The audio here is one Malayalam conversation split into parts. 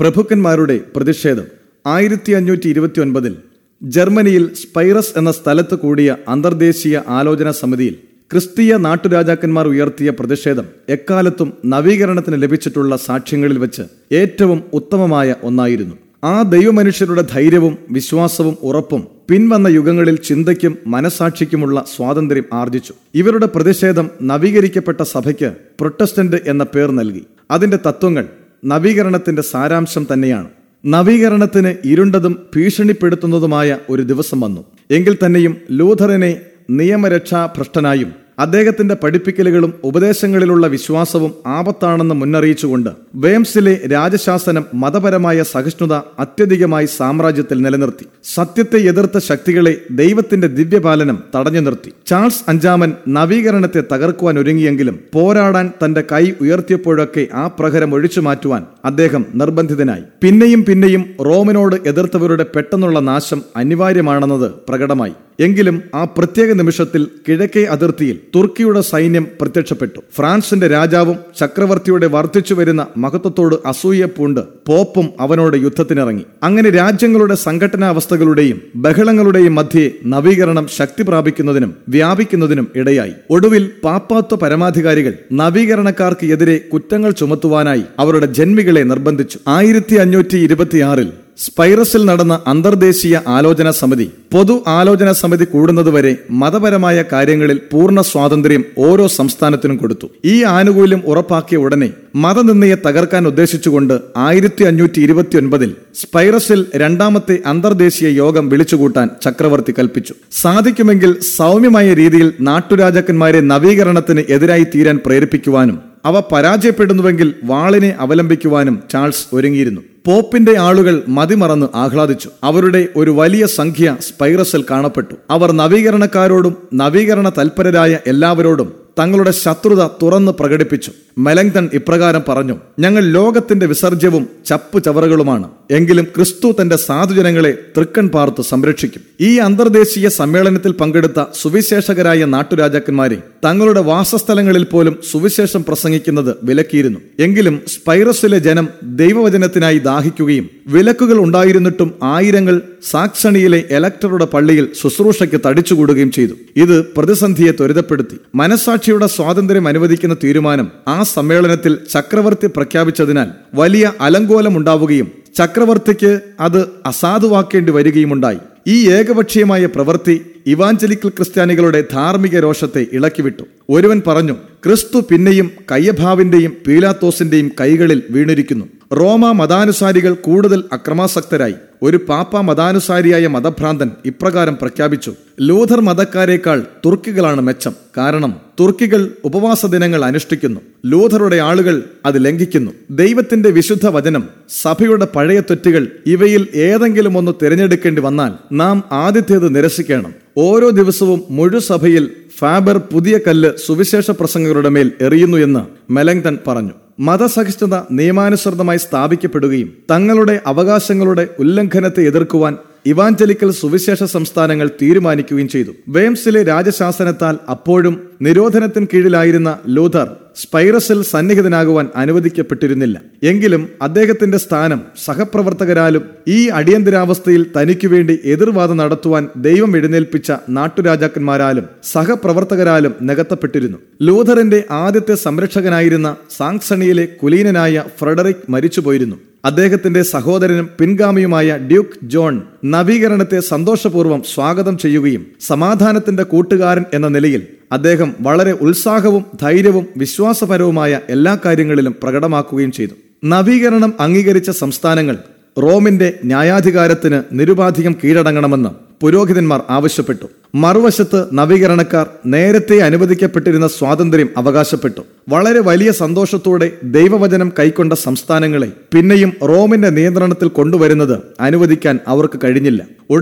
പ്രഭുക്കന്മാരുടെ പ്രതിഷേധം ആയിരത്തി അഞ്ഞൂറ്റി ഇരുപത്തി ഒൻപതിൽ ജർമ്മനിയിൽ സ്പൈറസ് എന്ന സ്ഥലത്ത് കൂടിയ അന്തർദേശീയ ആലോചനാ സമിതിയിൽ ക്രിസ്തീയ നാട്ടുരാജാക്കന്മാർ ഉയർത്തിയ പ്രതിഷേധം എക്കാലത്തും നവീകരണത്തിന് ലഭിച്ചിട്ടുള്ള സാക്ഷ്യങ്ങളിൽ വെച്ച് ഏറ്റവും ഉത്തമമായ ഒന്നായിരുന്നു ആ ദൈവമനുഷ്യരുടെ ധൈര്യവും വിശ്വാസവും ഉറപ്പും പിൻവന്ന യുഗങ്ങളിൽ ചിന്തയ്ക്കും മനസാക്ഷിക്കുമുള്ള സ്വാതന്ത്ര്യം ആർജിച്ചു ഇവരുടെ പ്രതിഷേധം നവീകരിക്കപ്പെട്ട സഭയ്ക്ക് പ്രൊട്ടസ്റ്റന്റ് എന്ന പേർ നൽകി അതിന്റെ തത്വങ്ങൾ നവീകരണത്തിന്റെ സാരാംശം തന്നെയാണ് നവീകരണത്തിന് ഇരുണ്ടതും ഭീഷണിപ്പെടുത്തുന്നതുമായ ഒരു ദിവസം വന്നു എങ്കിൽ തന്നെയും ലൂഥറിനെ നിയമരക്ഷാഭ്രഷ്ടനായും അദ്ദേഹത്തിന്റെ പഠിപ്പിക്കലുകളും ഉപദേശങ്ങളിലുള്ള വിശ്വാസവും ആപത്താണെന്ന് മുന്നറിയിച്ചുകൊണ്ട് വേംസിലെ രാജശാസനം മതപരമായ സഹിഷ്ണുത അത്യധികമായി സാമ്രാജ്യത്തിൽ നിലനിർത്തി സത്യത്തെ എതിർത്ത ശക്തികളെ ദൈവത്തിന്റെ ദിവ്യപാലനം തടഞ്ഞു നിർത്തി ചാൾസ് അഞ്ചാമൻ നവീകരണത്തെ തകർക്കുവാൻ ഒരുങ്ങിയെങ്കിലും പോരാടാൻ തന്റെ കൈ ഉയർത്തിയപ്പോഴൊക്കെ ആ പ്രഹരം ഒഴിച്ചു മാറ്റുവാൻ അദ്ദേഹം നിർബന്ധിതനായി പിന്നെയും പിന്നെയും റോമിനോട് എതിർത്തവരുടെ പെട്ടെന്നുള്ള നാശം അനിവാര്യമാണെന്നത് പ്രകടമായി എങ്കിലും ആ പ്രത്യേക നിമിഷത്തിൽ കിഴക്കേ അതിർത്തിയിൽ തുർക്കിയുടെ സൈന്യം പ്രത്യക്ഷപ്പെട്ടു ഫ്രാൻസിന്റെ രാജാവും ചക്രവർത്തിയുടെ വർദ്ധിച്ചു വരുന്ന മഹത്വത്തോട് അസൂയ പൂണ്ട് പോപ്പും അവനോട് യുദ്ധത്തിനിറങ്ങി അങ്ങനെ രാജ്യങ്ങളുടെ സംഘടനാവസ്ഥകളുടെയും ബഹളങ്ങളുടെയും മധ്യേ നവീകരണം ശക്തി പ്രാപിക്കുന്നതിനും വ്യാപിക്കുന്നതിനും ഇടയായി ഒടുവിൽ പാപ്പാത്വ പരമാധികാരികൾ നവീകരണക്കാർക്ക് എതിരെ കുറ്റങ്ങൾ ചുമത്തുവാനായി അവരുടെ ജന്മികളെ നിർബന്ധിച്ചു ആയിരത്തി അഞ്ഞൂറ്റി ഇരുപത്തിയാറിൽ സ്പൈറസിൽ നടന്ന അന്തർദേശീയ ആലോചനാ സമിതി പൊതു ആലോചനാ സമിതി കൂടുന്നതുവരെ മതപരമായ കാര്യങ്ങളിൽ പൂർണ്ണ സ്വാതന്ത്ര്യം ഓരോ സംസ്ഥാനത്തിനും കൊടുത്തു ഈ ആനുകൂല്യം ഉറപ്പാക്കിയ ഉടനെ മതനിന്ദയെ തകർക്കാൻ ഉദ്ദേശിച്ചുകൊണ്ട് ആയിരത്തി അഞ്ഞൂറ്റി ഇരുപത്തി ഒൻപതിൽ സ്പൈറസിൽ രണ്ടാമത്തെ അന്തർദേശീയ യോഗം വിളിച്ചുകൂട്ടാൻ ചക്രവർത്തി കൽപ്പിച്ചു സാധിക്കുമെങ്കിൽ സൗമ്യമായ രീതിയിൽ നാട്ടുരാജാക്കന്മാരെ നവീകരണത്തിന് എതിരായി തീരാൻ പ്രേരിപ്പിക്കുവാനും അവ പരാജയപ്പെടുന്നുവെങ്കിൽ വാളിനെ അവലംബിക്കുവാനും ചാൾസ് ഒരുങ്ങിയിരുന്നു പോപ്പിന്റെ ആളുകൾ മതിമറന്ന് ആഹ്ലാദിച്ചു അവരുടെ ഒരു വലിയ സംഖ്യ സ്പൈറസിൽ കാണപ്പെട്ടു അവർ നവീകരണക്കാരോടും നവീകരണ തൽപരരായ എല്ലാവരോടും തങ്ങളുടെ ശത്രുത തുറന്ന് പ്രകടിപ്പിച്ചു മെലങ്തൺ ഇപ്രകാരം പറഞ്ഞു ഞങ്ങൾ ലോകത്തിന്റെ വിസർജ്യവും ചപ്പു ചവറുകളുമാണ് എങ്കിലും ക്രിസ്തു തന്റെ സാധുജനങ്ങളെ തൃക്കൺ പാർത്ത് സംരക്ഷിക്കും ഈ അന്തർദേശീയ സമ്മേളനത്തിൽ പങ്കെടുത്ത സുവിശേഷകരായ നാട്ടുരാജാക്കന്മാരെ തങ്ങളുടെ വാസസ്ഥലങ്ങളിൽ പോലും സുവിശേഷം പ്രസംഗിക്കുന്നത് വിലക്കിയിരുന്നു എങ്കിലും സ്പൈറസിലെ ജനം ദൈവവചനത്തിനായി ദാഹിക്കുകയും വിലക്കുകൾ ഉണ്ടായിരുന്നിട്ടും ആയിരങ്ങൾ സാക്സണിയിലെ എലക്ടറുടെ പള്ളിയിൽ ശുശ്രൂഷയ്ക്ക് തടിച്ചുകൂടുകയും ചെയ്തു ഇത് പ്രതിസന്ധിയെ ത്വരിതപ്പെടുത്തി മനസാക്ഷിയുടെ സ്വാതന്ത്ര്യം അനുവദിക്കുന്ന തീരുമാനം ആ സമ്മേളനത്തിൽ ചക്രവർത്തി പ്രഖ്യാപിച്ചതിനാൽ വലിയ അലങ്കോലമുണ്ടാവുകയും ചക്രവർത്തിക്ക് അത് അസാധുവാക്കേണ്ടി വരികയുമുണ്ടായി ഈ ഏകപക്ഷീയമായ പ്രവൃത്തി ഇവാഞ്ചലിക്കൽ ക്രിസ്ത്യാനികളുടെ ധാർമ്മിക രോഷത്തെ ഇളക്കിവിട്ടു ഒരുവൻ പറഞ്ഞു ക്രിസ്തു പിന്നെയും കയ്യഭാവിന്റെയും പീലാത്തോസിന്റെയും കൈകളിൽ വീണിരിക്കുന്നു റോമ മതാനുസാരികൾ കൂടുതൽ അക്രമാസക്തരായി ഒരു പാപ്പ മതാനുസാരിയായ മതഭ്രാന്തൻ ഇപ്രകാരം പ്രഖ്യാപിച്ചു ലൂഥർ മതക്കാരേക്കാൾ തുർക്കികളാണ് മെച്ചം കാരണം തുർക്കികൾ ഉപവാസ ദിനങ്ങൾ അനുഷ്ഠിക്കുന്നു ലൂഥറുടെ ആളുകൾ അത് ലംഘിക്കുന്നു ദൈവത്തിന്റെ വിശുദ്ധ വചനം സഭയുടെ പഴയ തെറ്റുകൾ ഇവയിൽ ഏതെങ്കിലും ഒന്ന് തിരഞ്ഞെടുക്കേണ്ടി വന്നാൽ നാം ആദ്യത്തേത് നിരസിക്കണം ഓരോ ദിവസവും മുഴുസഭയിൽ ഫാബർ പുതിയ കല്ല് സുവിശേഷ പ്രസംഗങ്ങളുടെ മേൽ എറിയുന്നു എന്ന് മെലങ്തൺ പറഞ്ഞു മതസഹിഷ്ണുത നിയമാനുസൃതമായി സ്ഥാപിക്കപ്പെടുകയും തങ്ങളുടെ അവകാശങ്ങളുടെ ഉല്ലംഘനത്തെ എതിർക്കുവാൻ ഇവാഞ്ചലിക്കൽ സുവിശേഷ സംസ്ഥാനങ്ങൾ തീരുമാനിക്കുകയും ചെയ്തു വെയിംസിലെ രാജശാസനത്താൽ അപ്പോഴും നിരോധനത്തിന് കീഴിലായിരുന്ന ലൂഥർ സ്പൈറസിൽ സന്നിഹിതനാകുവാൻ അനുവദിക്കപ്പെട്ടിരുന്നില്ല എങ്കിലും അദ്ദേഹത്തിന്റെ സ്ഥാനം സഹപ്രവർത്തകരാലും ഈ അടിയന്തരാവസ്ഥയിൽ തനിക്കു വേണ്ടി എതിർവാദം നടത്തുവാൻ ദൈവം എഴുന്നേൽപ്പിച്ച നാട്ടുരാജാക്കന്മാരാലും സഹപ്രവർത്തകരാലും നികത്തപ്പെട്ടിരുന്നു ലൂഥറിന്റെ ആദ്യത്തെ സംരക്ഷകനായിരുന്ന സാങ്സണിയിലെ കുലീനനായ ഫ്രെഡറിക് മരിച്ചുപോയിരുന്നു അദ്ദേഹത്തിന്റെ സഹോദരനും പിൻഗാമിയുമായ ഡ്യൂക്ക് ജോൺ നവീകരണത്തെ സന്തോഷപൂർവ്വം സ്വാഗതം ചെയ്യുകയും സമാധാനത്തിന്റെ കൂട്ടുകാരൻ എന്ന നിലയിൽ അദ്ദേഹം വളരെ ഉത്സാഹവും ധൈര്യവും വിശ്വാസപരവുമായ എല്ലാ കാര്യങ്ങളിലും പ്രകടമാക്കുകയും ചെയ്തു നവീകരണം അംഗീകരിച്ച സംസ്ഥാനങ്ങൾ റോമിന്റെ ന്യായാധികാരത്തിന് നിരുപാധികം കീഴടങ്ങണമെന്ന് പുരോഹിതന്മാർ ആവശ്യപ്പെട്ടു മറുവശത്ത് നവീകരണക്കാർ നേരത്തെ അനുവദിക്കപ്പെട്ടിരുന്ന സ്വാതന്ത്ര്യം അവകാശപ്പെട്ടു വളരെ വലിയ സന്തോഷത്തോടെ ദൈവവചനം കൈക്കൊണ്ട സംസ്ഥാനങ്ങളെ പിന്നെയും റോമിന്റെ നിയന്ത്രണത്തിൽ കൊണ്ടുവരുന്നത് അനുവദിക്കാൻ അവർക്ക് കഴിഞ്ഞില്ല ഒടുവിൽ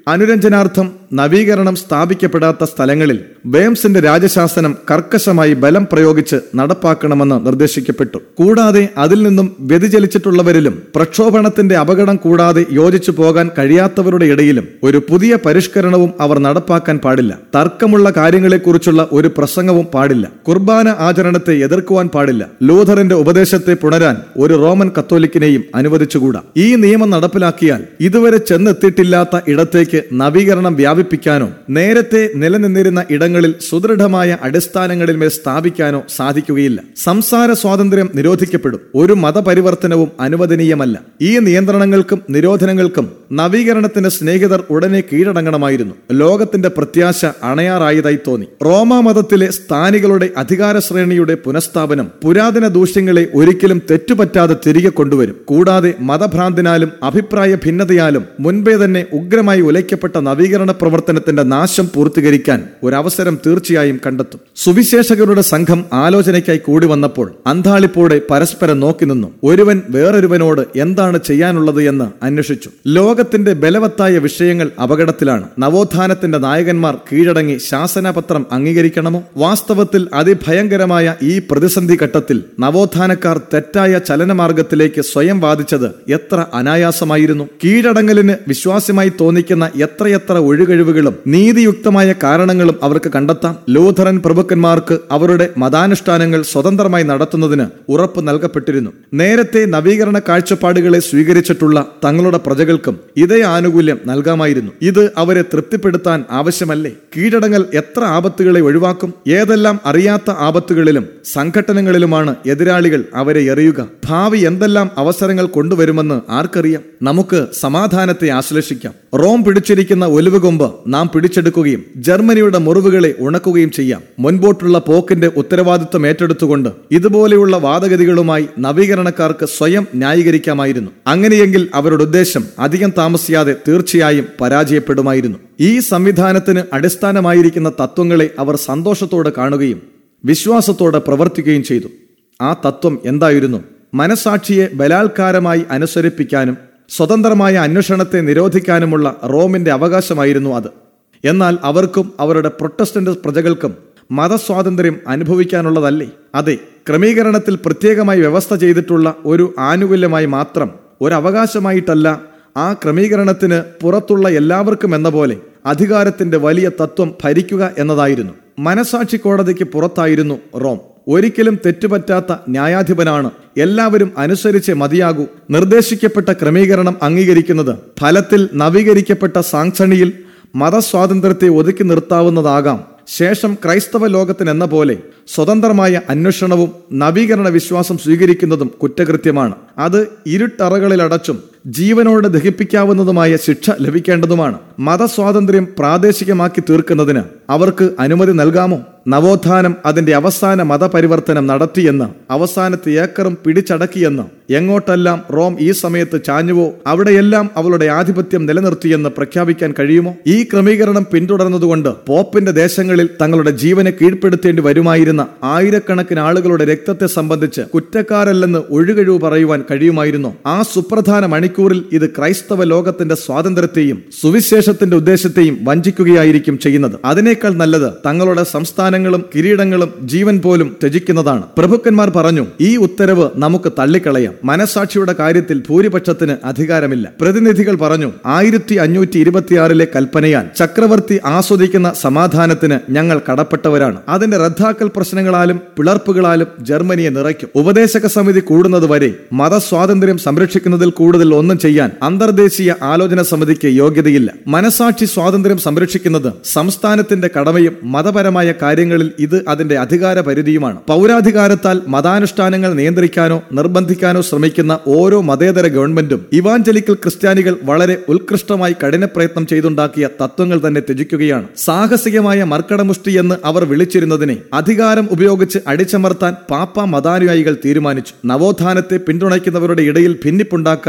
അനുരഞ്ജനാർത്ഥം നവീകരണം സ്ഥാപിക്കപ്പെടാത്ത സ്ഥലങ്ങളിൽ ബേംസിന്റെ രാജശാസനം കർക്കശമായി ബലം പ്രയോഗിച്ച് നടപ്പാക്കണമെന്ന് നിർദ്ദേശിക്കപ്പെട്ടു കൂടാതെ അതിൽ നിന്നും വ്യതിചലിച്ചിട്ടുള്ളവരിലും പ്രക്ഷോഭണത്തിന്റെ അപകടം കൂടാതെ യോജിച്ചു പോകാൻ കഴിയാത്തവരുടെ ഇടയിലും ഒരു പുതിയ പരിഷ്കരണവും അവർ നടപ്പാക്കാൻ പാടില്ല തർക്കമുള്ള കാര്യങ്ങളെക്കുറിച്ചുള്ള ഒരു പ്രസംഗവും പാടില്ല കുർബാന ആചരണത്തെ എതിർക്കുവാൻ പാടില്ല ലൂഥറിന്റെ ഉപദേശത്തെ പുണരാൻ ഒരു റോമൻ കത്തോലിക്കിനെയും അനുവദിച്ചുകൂടാ ഈ നിയമം നടപ്പിലാക്കിയാൽ ഇതുവരെ ചെന്നെത്തിയിട്ടില്ലാത്ത ഇടത്തേക്ക് നവീകരണം വ്യാപിപ്പിക്കാനോ നേരത്തെ നിലനിന്നിരുന്ന ഇടങ്ങളിൽ സുദൃഢമായ അടിസ്ഥാനങ്ങളിൽ മേൽ സ്ഥാപിക്കാനോ സാധിക്കുകയില്ല സംസാര സ്വാതന്ത്ര്യം നിരോധിക്കപ്പെടും ഒരു മതപരിവർത്തനവും അനുവദനീയമല്ല ഈ നിയന്ത്രണങ്ങൾക്കും നിരോധനങ്ങൾക്കും നവീകരണത്തിന്റെ സ്നേഹിതർ ഉടനെ കീഴടങ്ങണമായിരുന്നു ലോകത്തിന്റെ പ്രത്യാശ അണയാറായതായി തോന്നി റോമാ മതത്തിലെ സ്ഥാനികളുടെ അധികാര ശ്രേണിയുടെ പുനഃസ്ഥാപനം പുരാതന ദൂഷ്യങ്ങളെ ഒരിക്കലും തെറ്റുപറ്റാതെ തിരികെ കൊണ്ടുവരും കൂടാതെ മതഭ്രാന്തിനാലും അഭിപ്രായ ഭിന്നതയാലും മുൻപേ തന്നെ ഉഗ്രമായി ഉലയ്ക്കപ്പെട്ട നവീകരണ പ്രവർത്തനത്തിന്റെ നാശം പൂർത്തീകരിക്കാൻ ഒരവസരം തീർച്ചയായും കണ്ടെത്തും സുവിശേഷകരുടെ സംഘം ആലോചനയ്ക്കായി കൂടി വന്നപ്പോൾ അന്താളിപ്പോടെ പരസ്പരം നോക്കി നിന്നു ഒരുവൻ വേറൊരുവനോട് എന്താണ് ചെയ്യാനുള്ളത് എന്ന് അന്വേഷിച്ചു ലോകത്തിന്റെ ബലവത്തായ വിഷയങ്ങൾ അപകടത്തിലാണ് നവോത്ഥാനത്തിന്റെ നായകന്മാർ കീഴടങ്ങി ശാസനപത്രം അംഗീകരിക്കണമോ വാസ്തവത്തിൽ അതിഭയങ്കരമായ ഈ പ്രതിസന്ധി ഘട്ടത്തിൽ നവോത്ഥാനക്കാർ തെറ്റായ ചലനമാർഗത്തിലേക്ക് സ്വയം വാദിച്ചത് എത്ര അനായാസമായിരുന്നു കീഴടങ്ങലിന് വിശ്വാസ്യമായി തോന്നിക്കുന്ന എത്രയെത്ര ഒഴുകഴിവുകളും നീതിയുക്തമായ കാരണങ്ങളും അവർക്ക് കണ്ടെത്താം ലൂഥറൻ പ്രഭുക്കന്മാർക്ക് അവരുടെ മതാനുഷ്ഠാനങ്ങൾ സ്വതന്ത്രമായി നടത്തുന്നതിന് ഉറപ്പ് നൽകപ്പെട്ടിരുന്നു നേരത്തെ നവീകരണ കാഴ്ചപ്പാടുകളെ സ്വീകരിച്ചിട്ടുള്ള തങ്ങളുടെ പ്രജകൾക്കും ഇതേ ആനുകൂല്യം നൽകാമായിരുന്നു ഇത് അവരെ തൃപ്തിപ്പെടുത്താൻ ആവശ്യമല്ലേ കീഴടങ്ങൽ എത്ര ആപത്തുകളെ ഒഴിവാക്കും ഏതെല്ലാം അറിയാത്ത ആപത്തുകളിലും സംഘട്ടനങ്ങളിലുമാണ് എതിരാളികൾ അവരെ എറിയുക ഭാവി എന്തെല്ലാം അവസരങ്ങൾ കൊണ്ടുവരുമെന്ന് ആർക്കറിയാം നമുക്ക് സമാധാനത്തെ ആശ്ലേഷിക്കാം റോം പിടിച്ചിരിക്കുന്ന ഒലിവുകൊമ്പ് നാം പിടിച്ചെടുക്കുകയും ജർമ്മനിയുടെ മുറിവുകളെ ഉണക്കുകയും ചെയ്യാം മുൻപോട്ടുള്ള പോക്കിന്റെ ഉത്തരവാദിത്വം ഏറ്റെടുത്തുകൊണ്ട് ഇതുപോലെയുള്ള വാദഗതികളുമായി നവീകരണക്കാർക്ക് സ്വയം ന്യായീകരിക്കാമായിരുന്നു അങ്ങനെയെങ്കിൽ അവരുടെ ഉദ്ദേശം അധികം താമസിയാതെ തീർച്ചയായും പരാജയപ്പെടുമായിരുന്നു ഈ സംവിധാനത്തിന് അടിസ്ഥാനമായിരിക്കുന്ന തത്വങ്ങളെ അവർ സന്തോഷത്തോടെ കാണുകയും വിശ്വാസത്തോടെ പ്രവർത്തിക്കുകയും ചെയ്തു ആ തത്വം എന്തായിരുന്നു മനസാക്ഷിയെ ബലാത്കാരമായി അനുസരിപ്പിക്കാനും സ്വതന്ത്രമായ അന്വേഷണത്തെ നിരോധിക്കാനുമുള്ള റോമിന്റെ അവകാശമായിരുന്നു അത് എന്നാൽ അവർക്കും അവരുടെ പ്രൊട്ടസ്റ്റന്റ് പ്രജകൾക്കും മതസ്വാതന്ത്ര്യം അനുഭവിക്കാനുള്ളതല്ലേ അതെ ക്രമീകരണത്തിൽ പ്രത്യേകമായി വ്യവസ്ഥ ചെയ്തിട്ടുള്ള ഒരു ആനുകൂല്യമായി മാത്രം ഒരു അവകാശമായിട്ടല്ല ആ ക്രമീകരണത്തിന് പുറത്തുള്ള എല്ലാവർക്കും എന്ന പോലെ അധികാരത്തിന്റെ വലിയ തത്വം ഭരിക്കുക എന്നതായിരുന്നു മനസാക്ഷി കോടതിക്ക് പുറത്തായിരുന്നു റോം ഒരിക്കലും തെറ്റുപറ്റാത്ത ന്യായാധിപനാണ് എല്ലാവരും അനുസരിച്ച് മതിയാകൂ നിർദ്ദേശിക്കപ്പെട്ട ക്രമീകരണം അംഗീകരിക്കുന്നത് ഫലത്തിൽ നവീകരിക്കപ്പെട്ട സാങ്സണിയിൽ മതസ്വാതന്ത്ര്യത്തെ ഒതുക്കി നിർത്താവുന്നതാകാം ശേഷം ക്രൈസ്തവ ലോകത്തിനെന്ന പോലെ സ്വതന്ത്രമായ അന്വേഷണവും നവീകരണ വിശ്വാസം സ്വീകരിക്കുന്നതും കുറ്റകൃത്യമാണ് അത് ഇരുട്ടറകളിലടച്ചും ജീവനോട് ദഹിപ്പിക്കാവുന്നതുമായ ശിക്ഷ ലഭിക്കേണ്ടതുമാണ് മതസ്വാതന്ത്ര്യം പ്രാദേശികമാക്കി തീർക്കുന്നതിന് അവർക്ക് അനുമതി നൽകാമോ നവോത്ഥാനം അതിന്റെ അവസാന മതപരിവർത്തനം നടത്തിയെന്ന് അവസാനത്തെ ഏക്കറും പിടിച്ചടക്കിയെന്ന് എങ്ങോട്ടെല്ലാം റോം ഈ സമയത്ത് ചാഞ്ഞുവോ അവിടെയെല്ലാം അവളുടെ ആധിപത്യം നിലനിർത്തിയെന്ന് പ്രഖ്യാപിക്കാൻ കഴിയുമോ ഈ ക്രമീകരണം പിന്തുടർന്നതുകൊണ്ട് പോപ്പിന്റെ ദേശങ്ങളിൽ തങ്ങളുടെ ജീവനെ കീഴ്പ്പെടുത്തേണ്ടി വരുമായിരുന്ന ആയിരക്കണക്കിന് ആളുകളുടെ രക്തത്തെ സംബന്ധിച്ച് കുറ്റക്കാരല്ലെന്ന് ഒഴുകഴിവ് പറയുവാൻ കഴിയുമായിരുന്നു ആ സുപ്രധാന മണിക്കൂറിൽ ഇത് ക്രൈസ്തവ ലോകത്തിന്റെ സ്വാതന്ത്ര്യത്തെയും സുവിശേഷത്തിന്റെ ഉദ്ദേശത്തെയും വഞ്ചിക്കുകയായിരിക്കും ചെയ്യുന്നത് അതിനേക്കാൾ നല്ലത് തങ്ങളുടെ സംസ്ഥാനങ്ങളും കിരീടങ്ങളും ജീവൻ പോലും ത്യജിക്കുന്നതാണ് പ്രഭുക്കന്മാർ പറഞ്ഞു ഈ ഉത്തരവ് നമുക്ക് തള്ളിക്കളയാം മനസാക്ഷിയുടെ കാര്യത്തിൽ ഭൂരിപക്ഷത്തിന് അധികാരമില്ല പ്രതിനിധികൾ പറഞ്ഞു ആയിരത്തി അഞ്ഞൂറ്റി ഇരുപത്തിയാറിലെ കൽപ്പനയാൽ ചക്രവർത്തി ആസ്വദിക്കുന്ന സമാധാനത്തിന് ഞങ്ങൾ കടപ്പെട്ടവരാണ് അതിന്റെ റദ്ദാക്കൽ പ്രശ്നങ്ങളാലും പിളർപ്പുകളാലും ജർമ്മനിയെ നിറയ്ക്കും ഉപദേശക സമിതി കൂടുന്നതുവരെ മതസ്വാതന്ത്ര്യം സംരക്ഷിക്കുന്നതിൽ കൂടുതൽ ഒന്നും ചെയ്യാൻ അന്തർദേശീയ ആലോചന സമിതിക്ക് യോഗ്യതയില്ല മനസാക്ഷി സ്വാതന്ത്ര്യം സംരക്ഷിക്കുന്നത് സംസ്ഥാനത്തിന്റെ കടമയും മതപരമായ കാര്യങ്ങളിൽ ഇത് അതിന്റെ അധികാര പരിധിയുമാണ് പൗരാധികാരത്താൽ മതാനുഷ്ഠാനങ്ങൾ നിയന്ത്രിക്കാനോ നിർബന്ധിക്കാനോ ശ്രമിക്കുന്ന ഓരോ മതേതര ഗവൺമെന്റും ഇവാഞ്ചലിക്കൽ ക്രിസ്ത്യാനികൾ വളരെ ഉത്കൃഷ്ടമായി കഠിന പ്രയത്നം ചെയ്തുണ്ടാക്കിയ തത്വങ്ങൾ തന്നെ ത്യജിക്കുകയാണ് സാഹസികമായ മർക്കടമുഷ്ടി എന്ന് അവർ വിളിച്ചിരുന്നതിനെ അധികാരം ഉപയോഗിച്ച് അടിച്ചമർത്താൻ പാപ്പ മതാനുയായികൾ തീരുമാനിച്ചു നവോത്ഥാനത്തെ പിന്തുണയ്ക്കുന്നവരുടെ ഇടയിൽ ഭിന്നിപ്പുണ്ടാക്കാൻ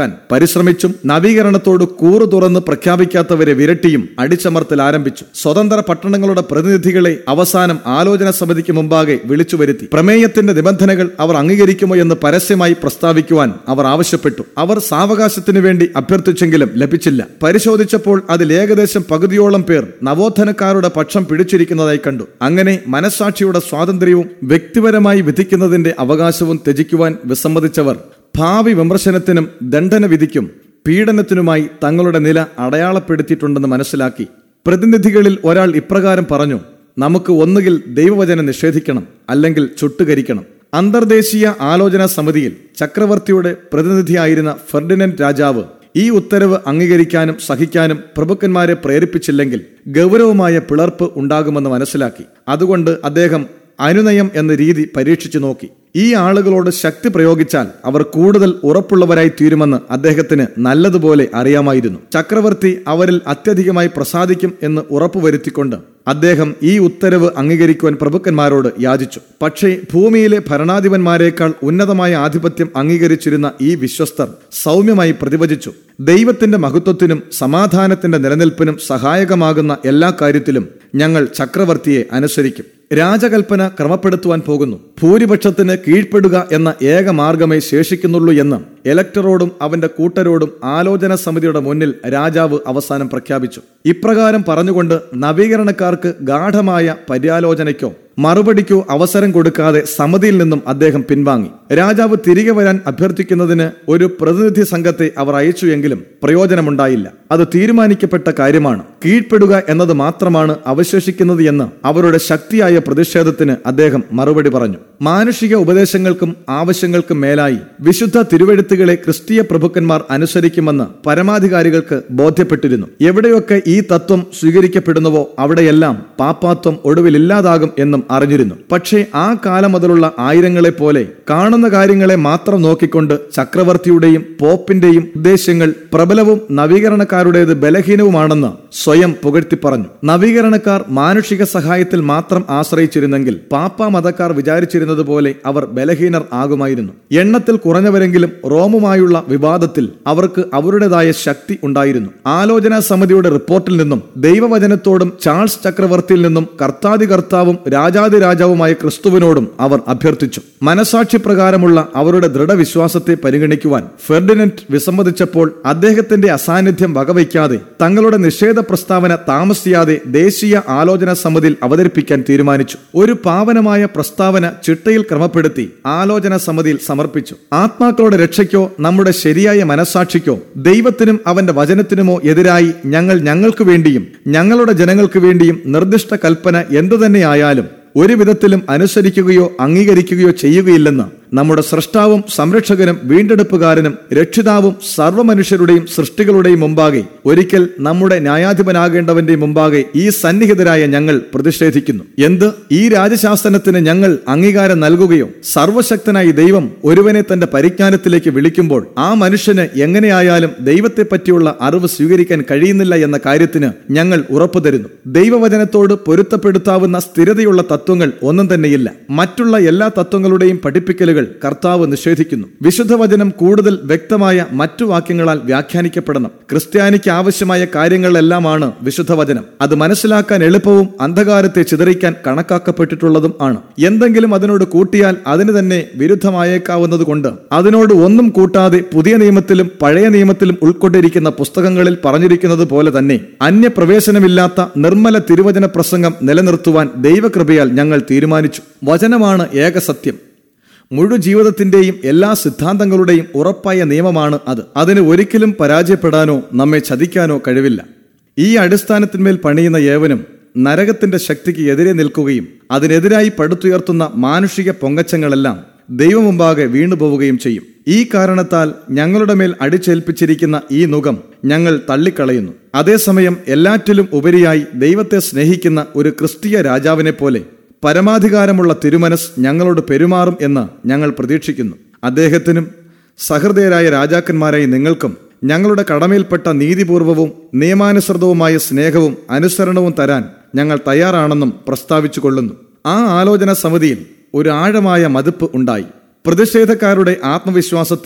പരിശ്രമിച്ചും നവീകരണത്തോട് കൂറു തുറന്ന് പ്രഖ്യാപിക്കാത്തവരെ വിരട്ടിയും അടിച്ചമർത്തൽ ആരംഭിച്ചു സ്വതന്ത്ര പട്ടണങ്ങളുടെ പ്രതിനിധികളെ അവസാനം ആലോചന സമിതിക്ക് മുമ്പാകെ വിളിച്ചു വരുത്തി പ്രമേയത്തിന്റെ നിബന്ധനകൾ അവർ അംഗീകരിക്കുമോ എന്ന് പരസ്യമായി പ്രസ്താവിക്കുവാൻ അവർ ആവശ്യപ്പെട്ടു അവർ സാവകാശത്തിനു വേണ്ടി അഭ്യർത്ഥിച്ചെങ്കിലും ലഭിച്ചില്ല പരിശോധിച്ചപ്പോൾ അതിൽ ഏകദേശം പകുതിയോളം പേർ നവോത്ഥനക്കാരുടെ പക്ഷം പിടിച്ചിരിക്കുന്നതായി കണ്ടു അങ്ങനെ മനസാക്ഷിയുടെ സ്വാതന്ത്ര്യവും വ്യക്തിപരമായി വിധിക്കുന്നതിന്റെ അവകാശവും ത്യജിക്കുവാൻ വിസമ്മതിച്ചവർ ഭാവി വിമർശനത്തിനും ദണ്ഡന വിധിക്കും പീഡനത്തിനുമായി തങ്ങളുടെ നില അടയാളപ്പെടുത്തിയിട്ടുണ്ടെന്ന് മനസ്സിലാക്കി പ്രതിനിധികളിൽ ഒരാൾ ഇപ്രകാരം പറഞ്ഞു നമുക്ക് ഒന്നുകിൽ ദൈവവചനം നിഷേധിക്കണം അല്ലെങ്കിൽ ചുട്ടുകരിക്കണം അന്തർദേശീയ ആലോചനാ സമിതിയിൽ ചക്രവർത്തിയുടെ പ്രതിനിധിയായിരുന്ന ഫെർഡിനൻഡ് രാജാവ് ഈ ഉത്തരവ് അംഗീകരിക്കാനും സഹിക്കാനും പ്രഭുക്കന്മാരെ പ്രേരിപ്പിച്ചില്ലെങ്കിൽ ഗൗരവമായ പിളർപ്പ് ഉണ്ടാകുമെന്ന് മനസ്സിലാക്കി അതുകൊണ്ട് അദ്ദേഹം അനുനയം എന്ന രീതി പരീക്ഷിച്ചു നോക്കി ഈ ആളുകളോട് ശക്തി പ്രയോഗിച്ചാൽ അവർ കൂടുതൽ ഉറപ്പുള്ളവരായി തീരുമെന്ന് അദ്ദേഹത്തിന് നല്ലതുപോലെ അറിയാമായിരുന്നു ചക്രവർത്തി അവരിൽ അത്യധികമായി പ്രസാദിക്കും എന്ന് ഉറപ്പുവരുത്തിക്കൊണ്ട് അദ്ദേഹം ഈ ഉത്തരവ് അംഗീകരിക്കുവാൻ പ്രഭുക്കന്മാരോട് യാചിച്ചു പക്ഷേ ഭൂമിയിലെ ഭരണാധിപന്മാരെക്കാൾ ഉന്നതമായ ആധിപത്യം അംഗീകരിച്ചിരുന്ന ഈ വിശ്വസ്തർ സൗമ്യമായി പ്രതിവചിച്ചു ദൈവത്തിന്റെ മഹത്വത്തിനും സമാധാനത്തിന്റെ നിലനിൽപ്പിനും സഹായകമാകുന്ന എല്ലാ കാര്യത്തിലും ഞങ്ങൾ ചക്രവർത്തിയെ അനുസരിക്കും രാജകൽപ്പന ക്രമപ്പെടുത്തുവാൻ പോകുന്നു ഭൂരിപക്ഷത്തിന് കീഴ്പ്പെടുക എന്ന ഏക മാർഗമേ ശേഷിക്കുന്നുള്ളൂ എന്ന് എലക്ടറോടും അവന്റെ കൂട്ടരോടും ആലോചന സമിതിയുടെ മുന്നിൽ രാജാവ് അവസാനം പ്രഖ്യാപിച്ചു ഇപ്രകാരം പറഞ്ഞുകൊണ്ട് നവീകരണക്കാർക്ക് ഗാഠമായ പര്യാലോചനയ്ക്കോ മറുപടിക്കോ അവസരം കൊടുക്കാതെ സമിതിയിൽ നിന്നും അദ്ദേഹം പിൻവാങ്ങി രാജാവ് തിരികെ വരാൻ അഭ്യർത്ഥിക്കുന്നതിന് ഒരു പ്രതിനിധി സംഘത്തെ അവർ അയച്ചു എങ്കിലും പ്രയോജനമുണ്ടായില്ല അത് തീരുമാനിക്കപ്പെട്ട കാര്യമാണ് കീഴ്പ്പെടുക എന്നത് മാത്രമാണ് അവശേഷിക്കുന്നത് എന്ന് അവരുടെ ശക്തിയായ പ്രതിഷേധത്തിന് അദ്ദേഹം മറുപടി പറഞ്ഞു മാനുഷിക ഉപദേശങ്ങൾക്കും ആവശ്യങ്ങൾക്കും മേലായി വിശുദ്ധ തിരുവെഴുത്തുകളെ ക്രിസ്തീയ പ്രഭുക്കന്മാർ അനുസരിക്കുമെന്ന് പരമാധികാരികൾക്ക് ബോധ്യപ്പെട്ടിരുന്നു എവിടെയൊക്കെ ഈ തത്വം സ്വീകരിക്കപ്പെടുന്നുവോ അവിടെയെല്ലാം പാപ്പാത്വം ഒടുവിൽ ഇല്ലാതാകും എന്നും അറിഞ്ഞിരുന്നു പക്ഷേ ആ കാലം മുതലുള്ള ആയിരങ്ങളെ പോലെ കാണുന്ന കാര്യങ്ങളെ മാത്രം നോക്കിക്കൊണ്ട് ചക്രവർത്തിയുടെയും പോപ്പിന്റെയും ഉദ്ദേശ്യങ്ങൾ പ്രബലവും നവീകരണക്കാരുടേത് ബലഹീനവുമാണെന്ന് സ്വയം പുകഴ്ത്തി പറഞ്ഞു നവീകരണക്കാർ മാനുഷിക സഹായത്തിൽ മാത്രം ആശ്രയിച്ചിരുന്നെങ്കിൽ പാപ്പ മതക്കാർ വിചാരിച്ചിരുന്നത് പോലെ അവർ ബലഹീനർ ആകുമായിരുന്നു എണ്ണത്തിൽ കുറഞ്ഞവരെങ്കിലും റോമുമായുള്ള വിവാദത്തിൽ അവർക്ക് അവരുടേതായ ശക്തി ഉണ്ടായിരുന്നു ആലോചനാ സമിതിയുടെ റിപ്പോർട്ടിൽ നിന്നും ദൈവവചനത്തോടും ചാൾസ് ചക്രവർത്തിയിൽ നിന്നും കർത്താതികർത്താവും രാജാതിരാജാവുമായ ക്രിസ്തുവിനോടും അവർ അഭ്യർത്ഥിച്ചു മനസാക്ഷി പ്രകാരമുള്ള അവരുടെ ദൃഢവിശ്വാസത്തെ പരിഗണിക്കുവാൻ ഫെർഡിനന്റ് വിസമ്മതിച്ചപ്പോൾ അദ്ദേഹത്തിന്റെ അസാന്നിധ്യം വകവയ്ക്കാതെ തങ്ങളുടെ നിഷേധ പ്രസ്താവന താമസിയാതെ ദേശീയ ആലോചനാ സമിതിയിൽ അവതരിപ്പിക്കാൻ തീരുമാനിച്ചു ഒരു പാവനമായ പ്രസ്താവന ചിട്ടയിൽ ക്രമപ്പെടുത്തി ആലോചനാ സമിതിയിൽ സമർപ്പിച്ചു ആത്മാക്കളുടെ രക്ഷയ്ക്കോ നമ്മുടെ ശരിയായ മനസാക്ഷിക്കോ ദൈവത്തിനും അവന്റെ വചനത്തിനുമോ എതിരായി ഞങ്ങൾ ഞങ്ങൾക്ക് വേണ്ടിയും ഞങ്ങളുടെ ജനങ്ങൾക്ക് വേണ്ടിയും നിർദ്ദിഷ്ട കൽപ്പന എന്തു തന്നെയായാലും ഒരു വിധത്തിലും അനുസരിക്കുകയോ അംഗീകരിക്കുകയോ ചെയ്യുകയില്ലെന്ന് നമ്മുടെ സൃഷ്ടാവും സംരക്ഷകനും വീണ്ടെടുപ്പുകാരനും രക്ഷിതാവും സർവ്വമനുഷ്യരുടെയും സൃഷ്ടികളുടെയും മുമ്പാകെ ഒരിക്കൽ നമ്മുടെ ന്യായാധിപനാകേണ്ടവന്റെ മുമ്പാകെ ഈ സന്നിഹിതരായ ഞങ്ങൾ പ്രതിഷേധിക്കുന്നു എന്ത് ഈ രാജശാസനത്തിന് ഞങ്ങൾ അംഗീകാരം നൽകുകയോ സർവശക്തനായ ദൈവം ഒരുവനെ തന്റെ പരിജ്ഞാനത്തിലേക്ക് വിളിക്കുമ്പോൾ ആ മനുഷ്യന് എങ്ങനെയായാലും ദൈവത്തെ പറ്റിയുള്ള അറിവ് സ്വീകരിക്കാൻ കഴിയുന്നില്ല എന്ന കാര്യത്തിന് ഞങ്ങൾ ഉറപ്പു തരുന്നു ദൈവവചനത്തോട് പൊരുത്തപ്പെടുത്താവുന്ന സ്ഥിരതയുള്ള തത്വങ്ങൾ ഒന്നും തന്നെയില്ല മറ്റുള്ള എല്ലാ തത്വങ്ങളുടെയും പഠിപ്പിക്കലുകൾ കർത്താവ് നിഷേധിക്കുന്നു വിശുദ്ധവചനം കൂടുതൽ വ്യക്തമായ മറ്റു വാക്യങ്ങളാൽ വ്യാഖ്യാനിക്കപ്പെടണം ക്രിസ്ത്യാനിക്ക് ആവശ്യമായ കാര്യങ്ങളെല്ലാമാണ് വിശുദ്ധവചനം അത് മനസ്സിലാക്കാൻ എളുപ്പവും അന്ധകാരത്തെ ചിതറിക്കാൻ കണക്കാക്കപ്പെട്ടിട്ടുള്ളതും ആണ് എന്തെങ്കിലും അതിനോട് കൂട്ടിയാൽ അതിന് തന്നെ വിരുദ്ധമായേക്കാവുന്നതുകൊണ്ട് അതിനോട് ഒന്നും കൂട്ടാതെ പുതിയ നിയമത്തിലും പഴയ നിയമത്തിലും ഉൾക്കൊണ്ടിരിക്കുന്ന പുസ്തകങ്ങളിൽ പറഞ്ഞിരിക്കുന്നത് പോലെ തന്നെ അന്യപ്രവേശനമില്ലാത്ത നിർമ്മല തിരുവചന പ്രസംഗം നിലനിർത്തുവാൻ ദൈവകൃപയാൽ ഞങ്ങൾ തീരുമാനിച്ചു വചനമാണ് ഏക സത്യം മുഴു ജീവിതത്തിന്റെയും എല്ലാ സിദ്ധാന്തങ്ങളുടെയും ഉറപ്പായ നിയമമാണ് അത് അതിന് ഒരിക്കലും പരാജയപ്പെടാനോ നമ്മെ ചതിക്കാനോ കഴിവില്ല ഈ അടിസ്ഥാനത്തിന്മേൽ പണിയുന്ന ഏവനും നരകത്തിന്റെ ശക്തിക്ക് എതിരെ നിൽക്കുകയും അതിനെതിരായി പടുത്തുയർത്തുന്ന മാനുഷിക പൊങ്ങച്ചങ്ങളെല്ലാം ദൈവമുമ്പാകെ വീണുപോവുകയും ചെയ്യും ഈ കാരണത്താൽ ഞങ്ങളുടെ മേൽ അടിച്ചേൽപ്പിച്ചിരിക്കുന്ന ഈ നുകം ഞങ്ങൾ തള്ളിക്കളയുന്നു അതേസമയം എല്ലാറ്റിലും ഉപരിയായി ദൈവത്തെ സ്നേഹിക്കുന്ന ഒരു ക്രിസ്തീയ രാജാവിനെ പോലെ പരമാധികാരമുള്ള തിരുമനസ് ഞങ്ങളോട് പെരുമാറും എന്ന് ഞങ്ങൾ പ്രതീക്ഷിക്കുന്നു അദ്ദേഹത്തിനും സഹൃദയരായ രാജാക്കന്മാരായി നിങ്ങൾക്കും ഞങ്ങളുടെ കടമയിൽപ്പെട്ട നീതിപൂർവവും നിയമാനുസൃതവുമായ സ്നേഹവും അനുസരണവും തരാൻ ഞങ്ങൾ തയ്യാറാണെന്നും പ്രസ്താവിച്ചു കൊള്ളുന്നു ആ ആലോചന സമിതിയിൽ ഒരു ആഴമായ മതിപ്പ് ഉണ്ടായി പ്രതിഷേധക്കാരുടെ ആത്മവിശ്വാസത്തിൽ